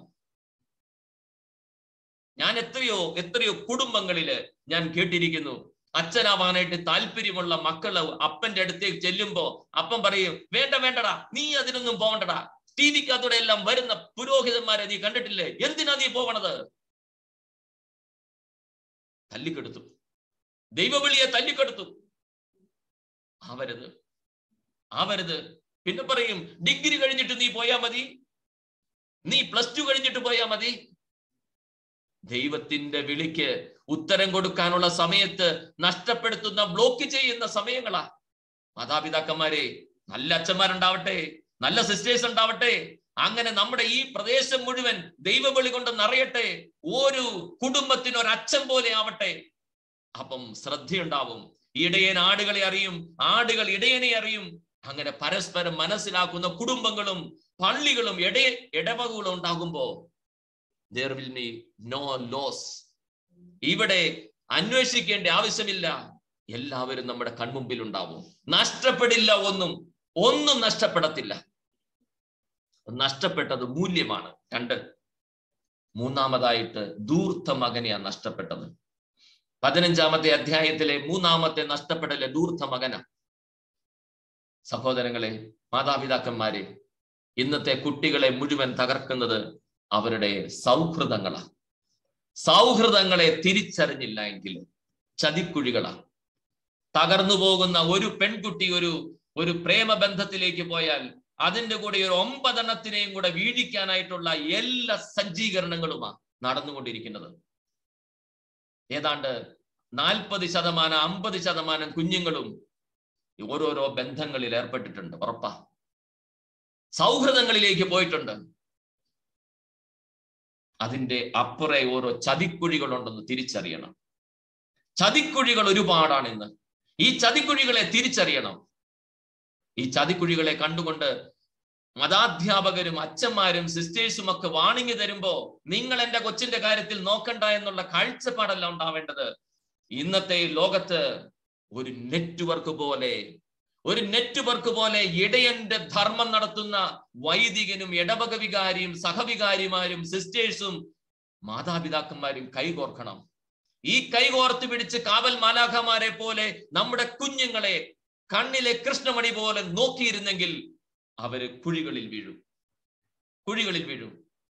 ഞാൻ എത്രയോ എത്രയോ കുടുംബങ്ങളില് ഞാൻ കേട്ടിരിക്കുന്നു അച്ഛനാവാനായിട്ട് താല്പര്യമുള്ള മക്കള് അപ്പന്റെ അടുത്തേക്ക് ചെല്ലുമ്പോ അപ്പൻ പറയും വേണ്ട വേണ്ടടാ നീ അതിനൊന്നും പോകണ്ടടാ ടി വിക്കകത്തൂടെ എല്ലാം വരുന്ന പുരോഹിതന്മാരെ നീ കണ്ടിട്ടില്ലേ എന്തിനാ നീ പോകണത് തല്ലിക്കെടുത്തു ദൈവവിളിയെ തല്ലിക്കെടുത്തു ആവരുത് ആവരുത് പിന്നെ പറയും ഡിഗ്രി കഴിഞ്ഞിട്ട് നീ പോയാ മതി നീ പ്ലസ് ടു കഴിഞ്ഞിട്ട് പോയാ മതി ദൈവത്തിന്റെ വിളിക്ക് ഉത്തരം കൊടുക്കാനുള്ള സമയത്ത് നഷ്ടപ്പെടുത്തുന്ന ബ്ലോക്ക് ചെയ്യുന്ന സമയങ്ങളാ മാതാപിതാക്കന്മാരെ നല്ല അച്ഛന്മാരുണ്ടാവട്ടെ നല്ല സിസ്റ്റേഴ്സ് ഉണ്ടാവട്ടെ അങ്ങനെ നമ്മുടെ ഈ പ്രദേശം മുഴുവൻ ദൈവവിളി കൊണ്ട് നിറയട്ടെ ഒരു കുടുംബത്തിന് ഒരു അച്ഛൻ പോലെ ആവട്ടെ അപ്പം ശ്രദ്ധയുണ്ടാവും ഇടയൻ ആടുകളെ അറിയും ആടുകൾ ഇടയനെ അറിയും അങ്ങനെ പരസ്പരം മനസ്സിലാക്കുന്ന കുടുംബങ്ങളും പള്ളികളും ഇടയ ഇടവകകളും ഉണ്ടാകുമ്പോ there will be no loss ഇവിടെ അന്വേഷിക്കേണ്ട ആവശ്യമില്ല എല്ലാവരും നമ്മുടെ കൺമുമ്പിൽ ഉണ്ടാവും നഷ്ടപ്പെടില്ല ഒന്നും ഒന്നും നഷ്ടപ്പെടത്തില്ല നഷ്ടപ്പെട്ടത് മൂല്യമാണ് രണ്ട് മൂന്നാമതായിട്ട് ദൂർത്ത മകനെയാണ് നഷ്ടപ്പെട്ടത് പതിനഞ്ചാമത്തെ അധ്യായത്തിലെ മൂന്നാമത്തെ നഷ്ടപ്പെടലെ ദൂർത്ത മകന സഹോദരങ്ങളെ മാതാപിതാക്കന്മാരെ ഇന്നത്തെ കുട്ടികളെ മുഴുവൻ തകർക്കുന്നത് അവരുടെ സൗഹൃദങ്ങളാ സൗഹൃദങ്ങളെ തിരിച്ചറിഞ്ഞില്ല എങ്കിൽ ചതിക്കുഴികളാ തകർന്നു പോകുന്ന ഒരു പെൺകുട്ടി ഒരു ഒരു പ്രേമബന്ധത്തിലേക്ക് പോയാൽ അതിന്റെ കൂടെ ഒരു ഒമ്പതെണ്ണത്തിനെയും കൂടെ വീഴിക്കാനായിട്ടുള്ള എല്ലാ സജ്ജീകരണങ്ങളുമാ നടന്നുകൊണ്ടിരിക്കുന്നത് ഏതാണ്ട് നാൽപ്പത് ശതമാനം അമ്പത് ശതമാനം കുഞ്ഞുങ്ങളും ഓരോരോ ബന്ധങ്ങളിൽ ഏർപ്പെട്ടിട്ടുണ്ട് ഉറപ്പാ സൗഹൃദങ്ങളിലേക്ക് പോയിട്ടുണ്ട് അതിന്റെ അപ്പുറേ ഓരോ ചതിക്കുഴികളുണ്ടെന്ന് തിരിച്ചറിയണം ചതിക്കുഴികൾ ഒരുപാടാണ് ഇന്ന് ഈ ചതിക്കുഴികളെ തിരിച്ചറിയണം ഈ ചതിക്കുഴികളെ കണ്ടുകൊണ്ട് മതാധ്യാപകരും അച്ഛന്മാരും സിസ്റ്റേഴ്സും ഒക്കെ വാണിങ്ങി തരുമ്പോ നിങ്ങൾ എന്റെ കൊച്ചിന്റെ കാര്യത്തിൽ നോക്കണ്ട എന്നുള്ള കാഴ്ചപ്പാടല്ല ഉണ്ടാവേണ്ടത് ഇന്നത്തെ ലോകത്ത് ഒരു നെറ്റ്വർക്ക് പോലെ ഒരു നെറ്റ്വർക്ക് പോലെ ഇടയന്റെ ധർമ്മം നടത്തുന്ന വൈദികനും ഇടവക വികാരിയും സഹവികാരിമാരും സിസ്റ്റേഴ്സും മാതാപിതാക്കന്മാരും കൈകോർക്കണം ഈ കൈകോർത്ത് പിടിച്ച് കാവൽ മാലാഖമാരെ പോലെ നമ്മുടെ കുഞ്ഞുങ്ങളെ കണ്ണിലെ കൃഷ്ണമണി പോലെ നോക്കിയിരുന്നെങ്കിൽ അവര് കുഴികളിൽ വീഴും കുഴികളിൽ വീഴും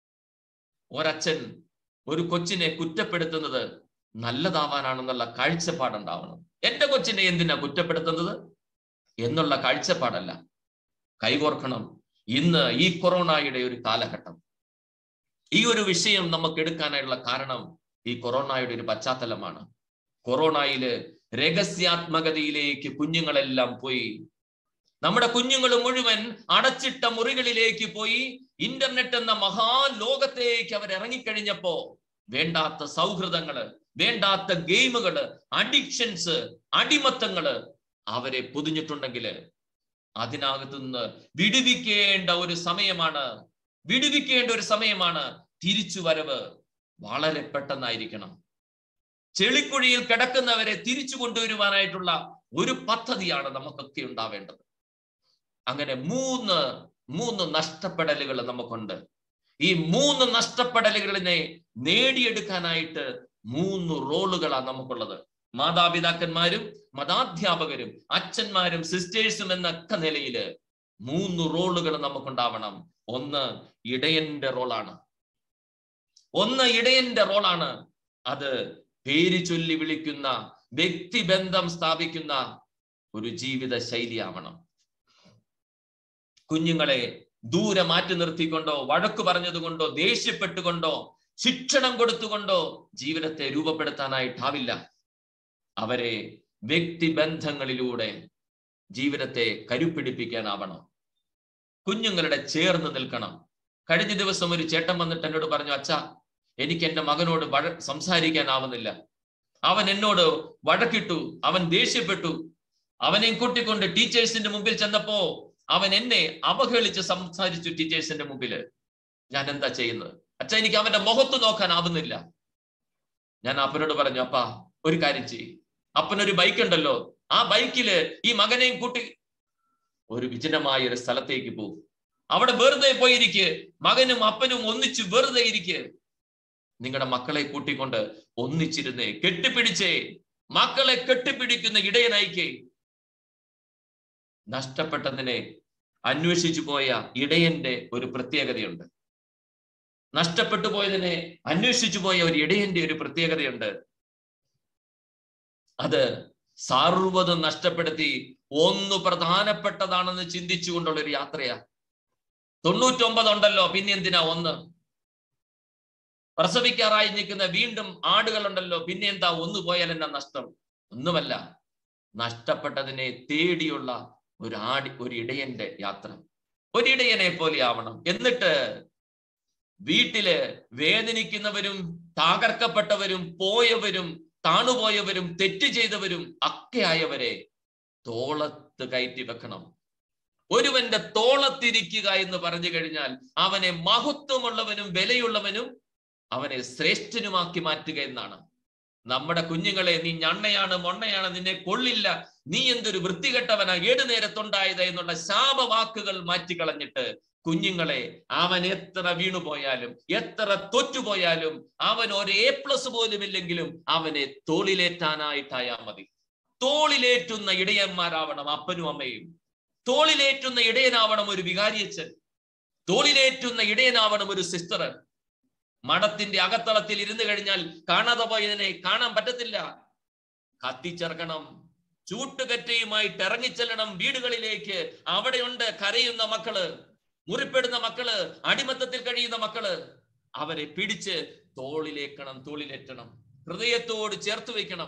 ഒരച്ഛൻ ഒരു കൊച്ചിനെ കുറ്റപ്പെടുത്തുന്നത് നല്ലതാവാനാണെന്നുള്ള കാഴ്ചപ്പാടുണ്ടാവണം എന്റെ കൊച്ചിനെ എന്തിനാ കുറ്റപ്പെടുത്തുന്നത് എന്നുള്ള കാഴ്ചപ്പാടല്ല കൈകോർക്കണം ഇന്ന് ഈ കൊറോണയുടെ ഒരു കാലഘട്ടം ഈ ഒരു വിഷയം നമുക്ക് എടുക്കാനായുള്ള കാരണം ഈ കൊറോണയുടെ ഒരു പശ്ചാത്തലമാണ് കൊറോണയില് രഹസ്യാത്മകതയിലേക്ക് കുഞ്ഞുങ്ങളെല്ലാം പോയി നമ്മുടെ കുഞ്ഞുങ്ങൾ മുഴുവൻ അടച്ചിട്ട മുറികളിലേക്ക് പോയി ഇന്റർനെറ്റ് എന്ന മഹാലോകത്തേക്ക് അവർ ഇറങ്ങിക്കഴിഞ്ഞപ്പോ വേണ്ടാത്ത സൗഹൃദങ്ങള് വേണ്ടാത്ത ഗെയിമുകള് അഡിക്ഷൻസ് അടിമത്തങ്ങള് അവരെ പൊതിഞ്ഞിട്ടുണ്ടെങ്കിൽ അതിനകത്തുനിന്ന് വിടുവിക്കേണ്ട ഒരു സമയമാണ് വിടുവിക്കേണ്ട ഒരു സമയമാണ് തിരിച്ചു വരവ് വളരെ പെട്ടെന്നായിരിക്കണം ചെളിക്കുഴിയിൽ കിടക്കുന്നവരെ തിരിച്ചു കൊണ്ടുവരുവാനായിട്ടുള്ള ഒരു പദ്ധതിയാണ് നമുക്കൊക്കെ ഉണ്ടാവേണ്ടത് അങ്ങനെ മൂന്ന് മൂന്ന് നഷ്ടപ്പെടലുകൾ നമുക്കുണ്ട് ഈ മൂന്ന് നഷ്ടപ്പെടലുകളിനെ നേടിയെടുക്കാനായിട്ട് മൂന്ന് റോളുകളാണ് നമുക്കുള്ളത് മാതാപിതാക്കന്മാരും മതാധ്യാപകരും അച്ഛന്മാരും സിസ്റ്റേഴ്സും എന്നൊക്കെ നിലയില് മൂന്ന് റോളുകൾ നമുക്കുണ്ടാവണം ഒന്ന് ഇടയന്റെ റോളാണ് ഒന്ന് ഇടയന്റെ റോളാണ് അത് പേര് ചൊല്ലി വിളിക്കുന്ന വ്യക്തിബന്ധം സ്ഥാപിക്കുന്ന ഒരു ജീവിത ശൈലിയാവണം കുഞ്ഞുങ്ങളെ ദൂരെ മാറ്റി നിർത്തിക്കൊണ്ടോ വഴക്ക് പറഞ്ഞതുകൊണ്ടോ ദേഷ്യപ്പെട്ടുകൊണ്ടോ ശിക്ഷണം കൊടുത്തുകൊണ്ടോ ജീവിതത്തെ രൂപപ്പെടുത്താനായിട്ടാവില്ല അവരെ വ്യക്തിബന്ധങ്ങളിലൂടെ ജീവിതത്തെ കരുപ്പിടിപ്പിക്കാനാവണം കുഞ്ഞുങ്ങളുടെ ചേർന്ന് നിൽക്കണം കഴിഞ്ഞ ദിവസം ഒരു ചേട്ടൻ വന്നിട്ട് എന്നോട് പറഞ്ഞു അച്ഛാ എനിക്ക് എന്റെ മകനോട് വഴ സംസാരിക്കാനാവുന്നില്ല അവൻ എന്നോട് വഴക്കിട്ടു അവൻ ദേഷ്യപ്പെട്ടു അവനെ കൂട്ടിക്കൊണ്ട് ടീച്ചേഴ്സിന്റെ മുമ്പിൽ ചെന്നപ്പോ അവൻ എന്നെ അവഹേളിച്ച് സംസാരിച്ചു ടീച്ചേഴ്സിന്റെ മുമ്പില് ഞാൻ എന്താ ചെയ്യുന്നത് അച്ഛ എനിക്ക് അവന്റെ മുഖത്ത് നോക്കാൻ ആവുന്നില്ല ഞാൻ അപ്പനോട് പറഞ്ഞു അപ്പാ ഒരു കാര്യം ചെയ്യ് അപ്പനൊരു ബൈക്ക് ഉണ്ടല്ലോ ആ ബൈക്കില് ഈ മകനെയും കൂട്ടി ഒരു വിജനമായ ഒരു സ്ഥലത്തേക്ക് പോകും അവിടെ വെറുതെ പോയിരിക്കെ മകനും അപ്പനും ഒന്നിച്ച് വെറുതെ ഇരിക്കെ നിങ്ങളുടെ മക്കളെ കൂട്ടിക്കൊണ്ട് ഒന്നിച്ചിരുന്നേ കെട്ടിപ്പിടിച്ചേ മക്കളെ കെട്ടിപ്പിടിക്കുന്ന ഇടയനയക്കേ നഷ്ടപ്പെട്ടതിനെ അന്വേഷിച്ചു പോയ ഇടയന്റെ ഒരു പ്രത്യേകതയുണ്ട് നഷ്ടപ്പെട്ടു പോയതിനെ അന്വേഷിച്ചു പോയ ഒരു ഇടയന്റെ ഒരു പ്രത്യേകതയുണ്ട് അത് സർവ്വതും നഷ്ടപ്പെടുത്തി ഒന്ന് പ്രധാനപ്പെട്ടതാണെന്ന് ചിന്തിച്ചുകൊണ്ടുള്ള ഒരു യാത്രയാ തൊണ്ണൂറ്റൊമ്പത് ഉണ്ടല്ലോ പിന്നെ എന്തിനാ ഒന്ന് പ്രസവിക്കാറായി നിൽക്കുന്ന വീണ്ടും ആടുകളുണ്ടല്ലോ പിന്നെ എന്താ ഒന്ന് പോയാൽ എന്നാ നഷ്ടം ഒന്നുമല്ല നഷ്ടപ്പെട്ടതിനെ തേടിയുള്ള ഒരു ആടി ഒരു ഇടയന്റെ യാത്ര ഒരു ഇടയനെ പോലെ ആവണം എന്നിട്ട് വീട്ടില് വേദനിക്കുന്നവരും തകർക്കപ്പെട്ടവരും പോയവരും താണുപോയവരും തെറ്റ് ചെയ്തവരും ഒക്കെ ആയവരെ തോളത്ത് കയറ്റി വെക്കണം ഒരുവന്റെ തോളത്തിരിക്കുക എന്ന് പറഞ്ഞു കഴിഞ്ഞാൽ അവനെ മഹത്വമുള്ളവനും വിലയുള്ളവനും അവനെ ശ്രേഷ്ഠനുമാക്കി മാറ്റുക എന്നാണ് നമ്മുടെ കുഞ്ഞുങ്ങളെ നീ ഞണ്ണയാണ് മൊണ്ണയാണ് നിന്നെ കൊള്ളില്ല നീ എന്തൊരു വൃത്തികെട്ടവനാ ഏതു നേരത്തുണ്ടായത് എന്നുള്ള ശാപവാക്കുകൾ മാറ്റിക്കളഞ്ഞിട്ട് കുഞ്ഞുങ്ങളെ അവൻ എത്ര വീണുപോയാലും എത്ര തോറ്റുപോയാലും അവൻ ഒരു എ പ്ലസ് പോലും ഇല്ലെങ്കിലും അവനെ തോളിലേറ്റാനായിട്ടായാ മതി തോളിലേറ്റുന്ന ഇടയന്മാരാവണം അപ്പനും അമ്മയും തോളിലേറ്റുന്ന ഇടയനാവണം ഒരു വികാരിയച്ഛൻ തോളിലേറ്റുന്ന ഇടയനാവണം ഒരു സിസ്റ്റർ മഠത്തിന്റെ അകത്തളത്തിൽ ഇരുന്ന് കഴിഞ്ഞാൽ കാണാതെ പോയതിനെ കാണാൻ പറ്റത്തില്ല കത്തിച്ചേർക്കണം ചൂട്ടുകറ്റയുമായിട്ട് ഇറങ്ങിച്ചെല്ലണം വീടുകളിലേക്ക് അവിടെയുണ്ട് കരയുന്ന മക്കള് മുറിപ്പെടുന്ന മക്കള് അടിമത്തത്തിൽ കഴിയുന്ന മക്കള് അവരെ പിടിച്ച് തോളിലേക്കണം തോളിലേറ്റണം ഹൃദയത്തോട് ചേർത്ത് വയ്ക്കണം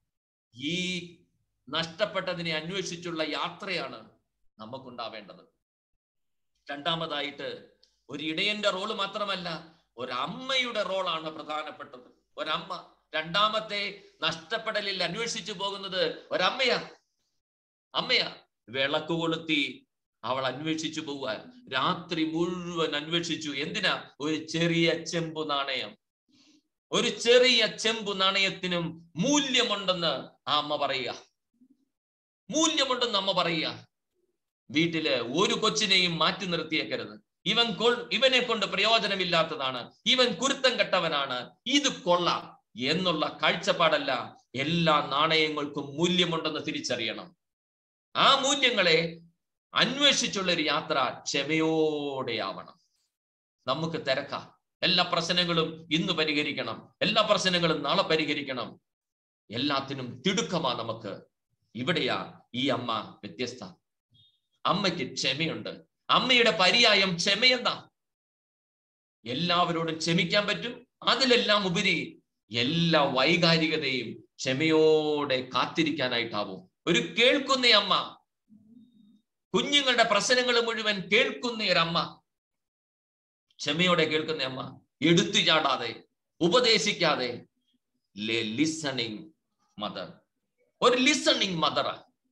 ഈ നഷ്ടപ്പെട്ടതിനെ അന്വേഷിച്ചുള്ള യാത്രയാണ് നമുക്കുണ്ടാവേണ്ടത് രണ്ടാമതായിട്ട് ഒരു ഇടയന്റെ റോള് മാത്രമല്ല ഒരമ്മയുടെ റോളാണ് പ്രധാനപ്പെട്ടത് ഒരമ്മ രണ്ടാമത്തെ നഷ്ടപ്പെടലിൽ അന്വേഷിച്ചു പോകുന്നത് ഒരമ്മയാ അമ്മയാ വിളക്ക് കൊളുത്തി അവൾ അന്വേഷിച്ചു പോവാൻ രാത്രി മുഴുവൻ അന്വേഷിച്ചു എന്തിനാ ഒരു ചെറിയ ചെമ്പു നാണയം ഒരു ചെറിയ ചെമ്പു നാണയത്തിനും മൂല്യമുണ്ടെന്ന് ആ അമ്മ പറയുക മൂല്യമുണ്ടെന്ന് അമ്മ പറയുക വീട്ടില് ഒരു കൊച്ചിനെയും മാറ്റി നിർത്തിയേക്കരുത് ഇവൻ കൊ ഇവനെ കൊണ്ട് പ്രയോജനമില്ലാത്തതാണ് ഇവൻ കുരുത്തം കെട്ടവനാണ് ഇത് കൊള്ളാം എന്നുള്ള കാഴ്ചപ്പാടല്ല എല്ലാ നാണയങ്ങൾക്കും മൂല്യമുണ്ടെന്ന് തിരിച്ചറിയണം ആ മൂല്യങ്ങളെ അന്വേഷിച്ചുള്ള ഒരു യാത്ര ക്ഷമയോടെയാവണം നമുക്ക് തിരക്കാം എല്ലാ പ്രശ്നങ്ങളും ഇന്ന് പരിഹരിക്കണം എല്ലാ പ്രശ്നങ്ങളും നാളെ പരിഹരിക്കണം എല്ലാത്തിനും തിടുക്കമാ നമുക്ക് ഇവിടെയാ ഈ അമ്മ വ്യത്യസ്ത അമ്മയ്ക്ക് ക്ഷമയുണ്ട് അമ്മയുടെ പര്യായം ക്ഷമയെന്നാ എല്ലാവരോടും ക്ഷമിക്കാൻ പറ്റും അതിലെല്ലാം ഉപരി എല്ലാ വൈകാരികതയും ക്ഷമയോടെ കാത്തിരിക്കാനായിട്ടാവും ഒരു കേൾക്കുന്ന അമ്മ കുഞ്ഞുങ്ങളുടെ പ്രശ്നങ്ങൾ മുഴുവൻ കേൾക്കുന്ന ഒരമ്മ ക്ഷമയോടെ കേൾക്കുന്ന അമ്മ എടുത്തു ചാടാതെ ഉപദേശിക്കാതെ ലിസണിങ് മദർ ഒരു ലിസണിങ് മദർ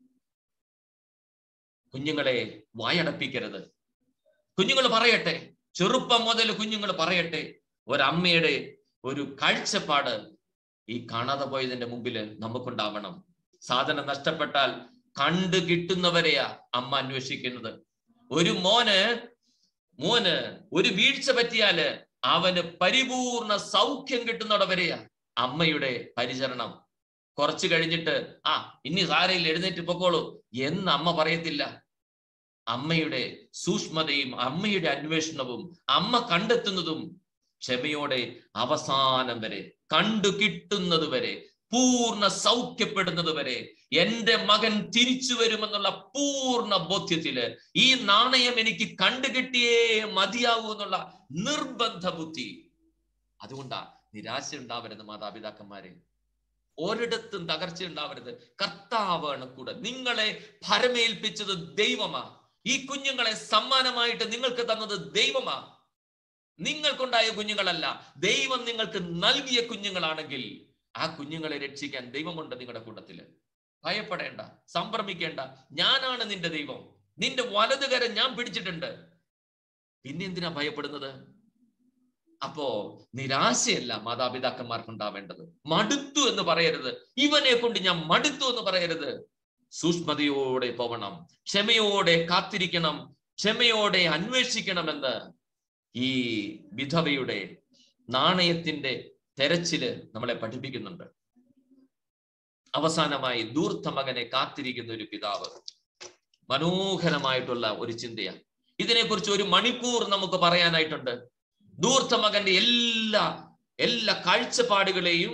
കുഞ്ഞുങ്ങളെ വായടപ്പിക്കരുത് കുഞ്ഞുങ്ങൾ പറയട്ടെ ചെറുപ്പം മുതൽ കുഞ്ഞുങ്ങൾ പറയട്ടെ ഒരമ്മയുടെ ഒരു കാഴ്ചപ്പാട് ഈ കാണാതെ പോയതിന്റെ മുമ്പിൽ നമുക്കുണ്ടാവണം സാധനം നഷ്ടപ്പെട്ടാൽ കണ്ടു കിട്ടുന്നവരെയാ അമ്മ അന്വേഷിക്കുന്നത് ഒരു മോന് മോന് ഒരു വീഴ്ച പറ്റിയാല് അവന് പരിപൂർണ സൗഖ്യം കിട്ടുന്നവരെയാ അമ്മയുടെ പരിചരണം കുറച്ചു കഴിഞ്ഞിട്ട് ആ ഇനി സാരയിൽ എഴുന്നേറ്റ് പൊക്കോളൂ എന്ന് അമ്മ പറയത്തില്ല അമ്മയുടെ സൂക്ഷ്മതയും അമ്മയുടെ അന്വേഷണവും അമ്മ കണ്ടെത്തുന്നതും ക്ഷമയോടെ അവസാനം വരെ കണ്ടു കിട്ടുന്നത് വരെ പൂർണ്ണ സൗഖ്യപ്പെടുന്നത് വരെ എന്റെ മകൻ തിരിച്ചു വരുമെന്നുള്ള പൂർണ്ണ ബോധ്യത്തില് ഈ നാണയം എനിക്ക് കണ്ടുകിട്ടിയേ മതിയാവൂ എന്നുള്ള നിർബന്ധ ബുദ്ധി അതുകൊണ്ടാ നിരാശ ഉണ്ടാവരുത് മാതാപിതാക്കന്മാരെ ഒരിടത്തും തകർച്ച ഉണ്ടാവരുത് കർത്താവാണ് കൂടെ നിങ്ങളെ ഭരമേൽപ്പിച്ചത് ദൈവമാ ഈ കുഞ്ഞുങ്ങളെ സമ്മാനമായിട്ട് നിങ്ങൾക്ക് തന്നത് ദൈവമാ നിങ്ങൾക്കുണ്ടായ കുഞ്ഞുങ്ങളല്ല ദൈവം നിങ്ങൾക്ക് നൽകിയ കുഞ്ഞുങ്ങളാണെങ്കിൽ ആ കുഞ്ഞുങ്ങളെ രക്ഷിക്കാൻ ദൈവമുണ്ട് നിങ്ങളുടെ കൂട്ടത്തില് ഭയപ്പെടേണ്ട സംഭ്രമിക്കേണ്ട ഞാനാണ് നിന്റെ ദൈവം നിന്റെ വലതുകരം ഞാൻ പിടിച്ചിട്ടുണ്ട് പിന്നെ എന്തിനാ ഭയപ്പെടുന്നത് അപ്പോ നിരാശയല്ല മാതാപിതാക്കന്മാർക്ക് ഉണ്ടാവേണ്ടത് മടുത്തു എന്ന് പറയരുത് ഇവനെ കൊണ്ട് ഞാൻ മടുത്തു എന്ന് പറയരുത് സൂക്ഷ്മതയോടെ പോവണം ക്ഷമയോടെ കാത്തിരിക്കണം ക്ഷമയോടെ അന്വേഷിക്കണമെന്ന് ഈ വിധവയുടെ നാണയത്തിന്റെ തെരച്ചില് നമ്മളെ പഠിപ്പിക്കുന്നുണ്ട് അവസാനമായി ദൂർത്ത മകനെ കാത്തിരിക്കുന്ന ഒരു പിതാവ് മനോഹരമായിട്ടുള്ള ഒരു ചിന്തയാണ് ഇതിനെക്കുറിച്ച് ഒരു മണിക്കൂർ നമുക്ക് പറയാനായിട്ടുണ്ട് ദൂർത്ത മകന്റെ എല്ലാ എല്ലാ കാഴ്ചപ്പാടുകളെയും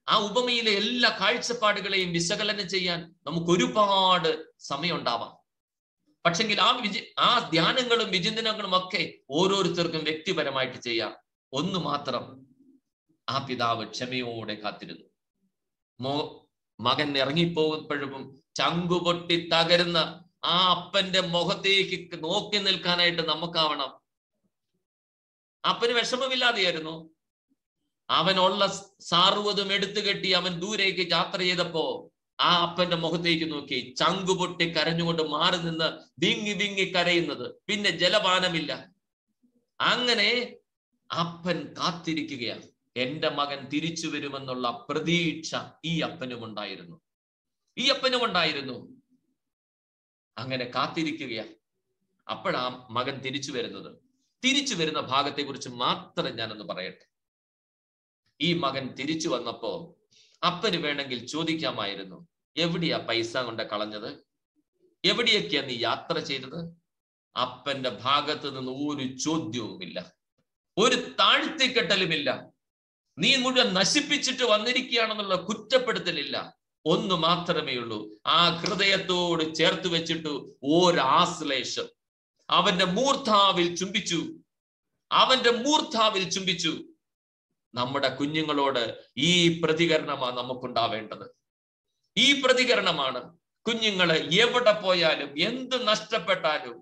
ആ ഉപമയിലെ എല്ലാ കാഴ്ചപ്പാടുകളെയും വിശകലനം ചെയ്യാൻ നമുക്ക് ഒരുപാട് സമയമുണ്ടാവാം പക്ഷെങ്കിൽ ആ വിജി ആ ധ്യാനങ്ങളും വിചിന്തനങ്ങളും ഒക്കെ ഓരോരുത്തർക്കും വ്യക്തിപരമായിട്ട് ചെയ്യാം ഒന്ന് മാത്രം ആ പിതാവ് ക്ഷമയോടെ കാത്തിരുന്നു മോ മകൻ ഇറങ്ങിപ്പോകുമ്പോഴും ചങ്കുപൊട്ടി തകരുന്ന ആ അപ്പന്റെ മുഖത്തേക്ക് നോക്കി നിൽക്കാനായിട്ട് നമുക്കാവണം അപ്പന് വിഷമമില്ലാതെയായിരുന്നു അവനുള്ള സാറുവതും എടുത്തു കെട്ടി അവൻ ദൂരേക്ക് യാത്ര ചെയ്തപ്പോ ആ അപ്പന്റെ മുഖത്തേക്ക് നോക്കി ചങ്കുപൊട്ടി കരഞ്ഞുകൊണ്ട് മാറി നിന്ന് വിങ്ങി വിങ്ങി കരയുന്നത് പിന്നെ ജലപാനമില്ല അങ്ങനെ അപ്പൻ കാത്തിരിക്കുകയാണ് എന്റെ മകൻ തിരിച്ചു വരുമെന്നുള്ള പ്രതീക്ഷ ഈ അപ്പനും ഉണ്ടായിരുന്നു ഈ അപ്പനും ഉണ്ടായിരുന്നു അങ്ങനെ കാത്തിരിക്കുകയാ അപ്പോഴാ മകൻ തിരിച്ചു വരുന്നത് തിരിച്ചു വരുന്ന ഭാഗത്തെ കുറിച്ച് മാത്രം ഞാനൊന്ന് പറയട്ടെ ഈ മകൻ തിരിച്ചു വന്നപ്പോ അപ്പന് വേണമെങ്കിൽ ചോദിക്കാമായിരുന്നു എവിടെയാ പൈസ കൊണ്ട് കളഞ്ഞത് എവിടെയൊക്കെയാ നീ യാത്ര ചെയ്തത് അപ്പന്റെ ഭാഗത്ത് നിന്ന് ഒരു ചോദ്യവുമില്ല ഒരു താഴ്ത്തിക്കെട്ടലുമില്ല നീ മുഴുവൻ നശിപ്പിച്ചിട്ട് വന്നിരിക്കുകയാണെന്നുള്ള കുറ്റപ്പെടുത്തലില്ല ഒന്ന് മാത്രമേ ഉള്ളൂ ആ ഹൃദയത്തോട് ചേർത്ത് വെച്ചിട്ട് ഒരാശ്ലേഷം അവന്റെ മൂർധാവിൽ ചുംബിച്ചു അവന്റെ മൂർധാവിൽ ചുംബിച്ചു നമ്മുടെ കുഞ്ഞുങ്ങളോട് ഈ പ്രതികരണമാണ് നമുക്കുണ്ടാവേണ്ടത് ഈ പ്രതികരണമാണ് കുഞ്ഞുങ്ങള് എവിടെ പോയാലും എന്ത് നഷ്ടപ്പെട്ടാലും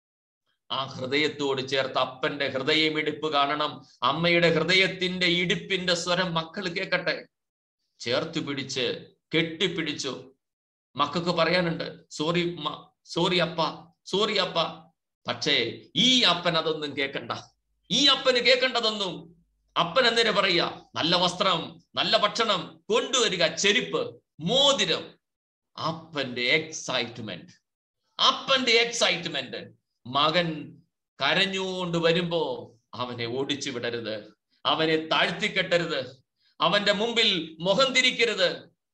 ആ ഹൃദയത്തോട് ചേർത്ത് അപ്പന്റെ ഹൃദയമിടിപ്പ് കാണണം അമ്മയുടെ ഹൃദയത്തിന്റെ ഇടിപ്പിന്റെ സ്വരം മക്കൾ കേൾക്കട്ടെ ചേർത്ത് പിടിച്ച് കെട്ടിപ്പിടിച്ചു മക്കൾക്ക് പറയാനുണ്ട് സോറി സോറി അപ്പ സോറി അപ്പ പക്ഷേ ഈ അപ്പൻ അതൊന്നും കേൾക്കണ്ട ഈ അപ്പന് കേൾക്കേണ്ടതൊന്നും അപ്പൻ എന്നേരെ പറയാ നല്ല വസ്ത്രം നല്ല ഭക്ഷണം കൊണ്ടുവരിക ചെരുപ്പ് മോതിരം അപ്പന്റെ എക്സൈറ്റ്മെന്റ് അപ്പന്റെ എക്സൈറ്റ്മെന്റ് മകൻ കരഞ്ഞുകൊണ്ട് വരുമ്പോ അവനെ ഓടിച്ചു വിടരുത് അവനെ താഴ്ത്തിക്കെട്ടരുത് അവന്റെ മുമ്പിൽ മുഖം തിരിക്കരുത്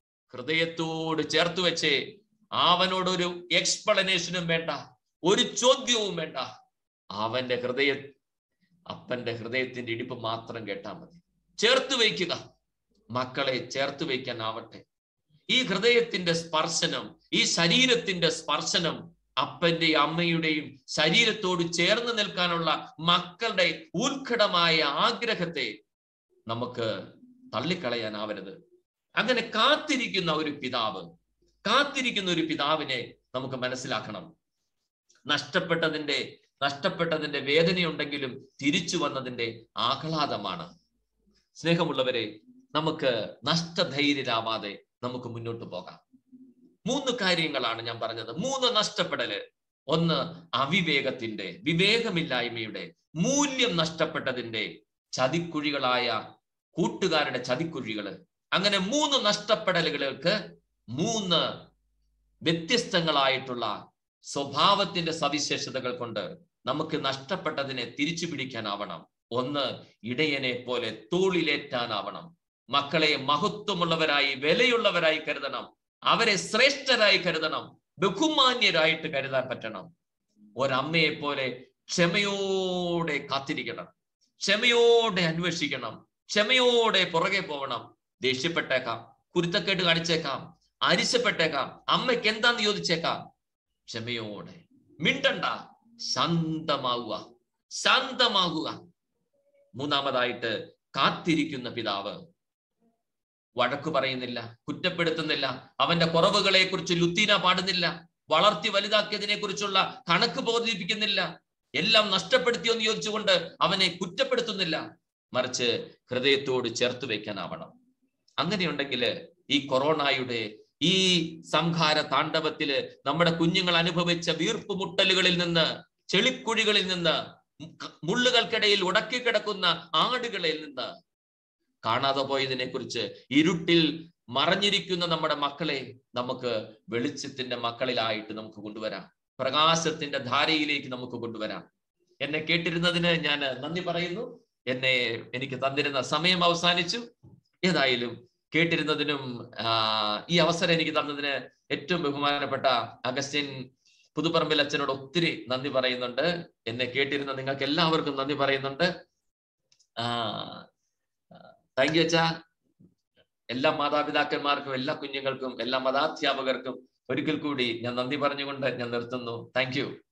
ഹൃദയത്തോട് ചേർത്ത് വെച്ച് അവനോടൊരു എക്സ്പ്ലനേഷനും വേണ്ട ഒരു ചോദ്യവും വേണ്ട അവന്റെ ഹൃദയ അപ്പന്റെ ഹൃദയത്തിന്റെ ഇടിപ്പ് മാത്രം കേട്ടാൽ മതി ചേർത്ത് വയ്ക്കുക മക്കളെ ചേർത്ത് വയ്ക്കാൻ ആവട്ടെ ഈ ഹൃദയത്തിന്റെ സ്പർശനം ഈ ശരീരത്തിന്റെ സ്പർശനം അപ്പന്റെയും അമ്മയുടെയും ശരീരത്തോട് ചേർന്ന് നിൽക്കാനുള്ള മക്കളുടെ ഉത്കടമായ ആഗ്രഹത്തെ നമുക്ക് തള്ളിക്കളയാനാവരുത് അങ്ങനെ കാത്തിരിക്കുന്ന ഒരു പിതാവ് കാത്തിരിക്കുന്ന ഒരു പിതാവിനെ നമുക്ക് മനസ്സിലാക്കണം നഷ്ടപ്പെട്ടതിന്റെ നഷ്ടപ്പെട്ടതിന്റെ വേദനയുണ്ടെങ്കിലും തിരിച്ചു വന്നതിന്റെ ആഹ്ലാദമാണ് സ്നേഹമുള്ളവരെ നമുക്ക് നഷ്ടധൈര്യരാവാതെ നമുക്ക് മുന്നോട്ട് പോകാം മൂന്ന് കാര്യങ്ങളാണ് ഞാൻ പറഞ്ഞത് മൂന്ന് നഷ്ടപ്പെടല് ഒന്ന് അവിവേകത്തിന്റെ വിവേകമില്ലായ്മയുടെ മൂല്യം നഷ്ടപ്പെട്ടതിന്റെ ചതിക്കുഴികളായ കൂട്ടുകാരുടെ ചതിക്കുഴികള് അങ്ങനെ മൂന്ന് നഷ്ടപ്പെടലുകൾക്ക് മൂന്ന് വ്യത്യസ്തങ്ങളായിട്ടുള്ള സ്വഭാവത്തിന്റെ സവിശേഷതകൾ കൊണ്ട് നമുക്ക് നഷ്ടപ്പെട്ടതിനെ തിരിച്ചു പിടിക്കാനാവണം ഒന്ന് ഇടയനെ പോലെ തോളിലേറ്റാനാവണം മക്കളെ മഹത്വമുള്ളവരായി വിലയുള്ളവരായി കരുതണം അവരെ ശ്രേഷ്ഠരായി കരുതണം ബഹുമാന്യരായിട്ട് കരുതാൻ പറ്റണം ഒരമ്മയെ പോലെ ക്ഷമയോടെ കാത്തിരിക്കണം ക്ഷമയോടെ അന്വേഷിക്കണം ക്ഷമയോടെ പുറകെ പോകണം ദേഷ്യപ്പെട്ടേക്കാം കുരുത്തക്കേട്ട് കാണിച്ചേക്കാം അരിശപ്പെട്ടേക്കാം അമ്മയ്ക്ക് എന്താന്ന് ചോദിച്ചേക്കാം ക്ഷമയോടെ മിണ്ടണ്ട ശാന്തമാവുക ശാന്തമാകുക മൂന്നാമതായിട്ട് കാത്തിരിക്കുന്ന പിതാവ് വഴക്കു പറയുന്നില്ല കുറ്റപ്പെടുത്തുന്നില്ല അവന്റെ കുറവുകളെ കുറിച്ച് ലുത്തീന പാടുന്നില്ല വളർത്തി വലുതാക്കിയതിനെ കുറിച്ചുള്ള കണക്ക് ബോധിപ്പിക്കുന്നില്ല എല്ലാം നഷ്ടപ്പെടുത്തിയെന്ന് ചോദിച്ചുകൊണ്ട് അവനെ കുറ്റപ്പെടുത്തുന്നില്ല മറിച്ച് ഹൃദയത്തോട് ചേർത്ത് വെക്കാനാവണം അങ്ങനെയുണ്ടെങ്കിൽ ഈ കൊറോണയുടെ ഈ സംഹാര താണ്ഡവത്തില് നമ്മുടെ കുഞ്ഞുങ്ങൾ അനുഭവിച്ച വീർപ്പുമുട്ടലുകളിൽ നിന്ന് ചെളിക്കുഴികളിൽ നിന്ന് മുള്ളുകൾക്കിടയിൽ ഉടക്കിക്കിടക്കുന്ന ആടുകളിൽ നിന്ന് കാണാതെ പോയതിനെ കുറിച്ച് ഇരുട്ടിൽ മറഞ്ഞിരിക്കുന്ന നമ്മുടെ മക്കളെ നമുക്ക് വെളിച്ചത്തിന്റെ മക്കളിലായിട്ട് നമുക്ക് കൊണ്ടുവരാം പ്രകാശത്തിന്റെ ധാരയിലേക്ക് നമുക്ക് കൊണ്ടുവരാം എന്നെ കേട്ടിരുന്നതിന് ഞാൻ നന്ദി പറയുന്നു എന്നെ എനിക്ക് തന്നിരുന്ന സമയം അവസാനിച്ചു ഏതായാലും കേട്ടിരുന്നതിനും ഈ അവസരം എനിക്ക് തന്നതിന് ഏറ്റവും ബഹുമാനപ്പെട്ട അഗസ്റ്റിൻ പുതുപ്പറമ്പിൽ അച്ഛനോട് ഒത്തിരി നന്ദി പറയുന്നുണ്ട് എന്നെ കേട്ടിരുന്ന നിങ്ങൾക്ക് എല്ലാവർക്കും നന്ദി പറയുന്നുണ്ട് താങ്ക് യു അച്ഛാ എല്ലാ മാതാപിതാക്കന്മാർക്കും എല്ലാ കുഞ്ഞുങ്ങൾക്കും എല്ലാ മതാധ്യാപകർക്കും ഒരിക്കൽ കൂടി ഞാൻ നന്ദി പറഞ്ഞുകൊണ്ട് ഞാൻ നിർത്തുന്നു താങ്ക്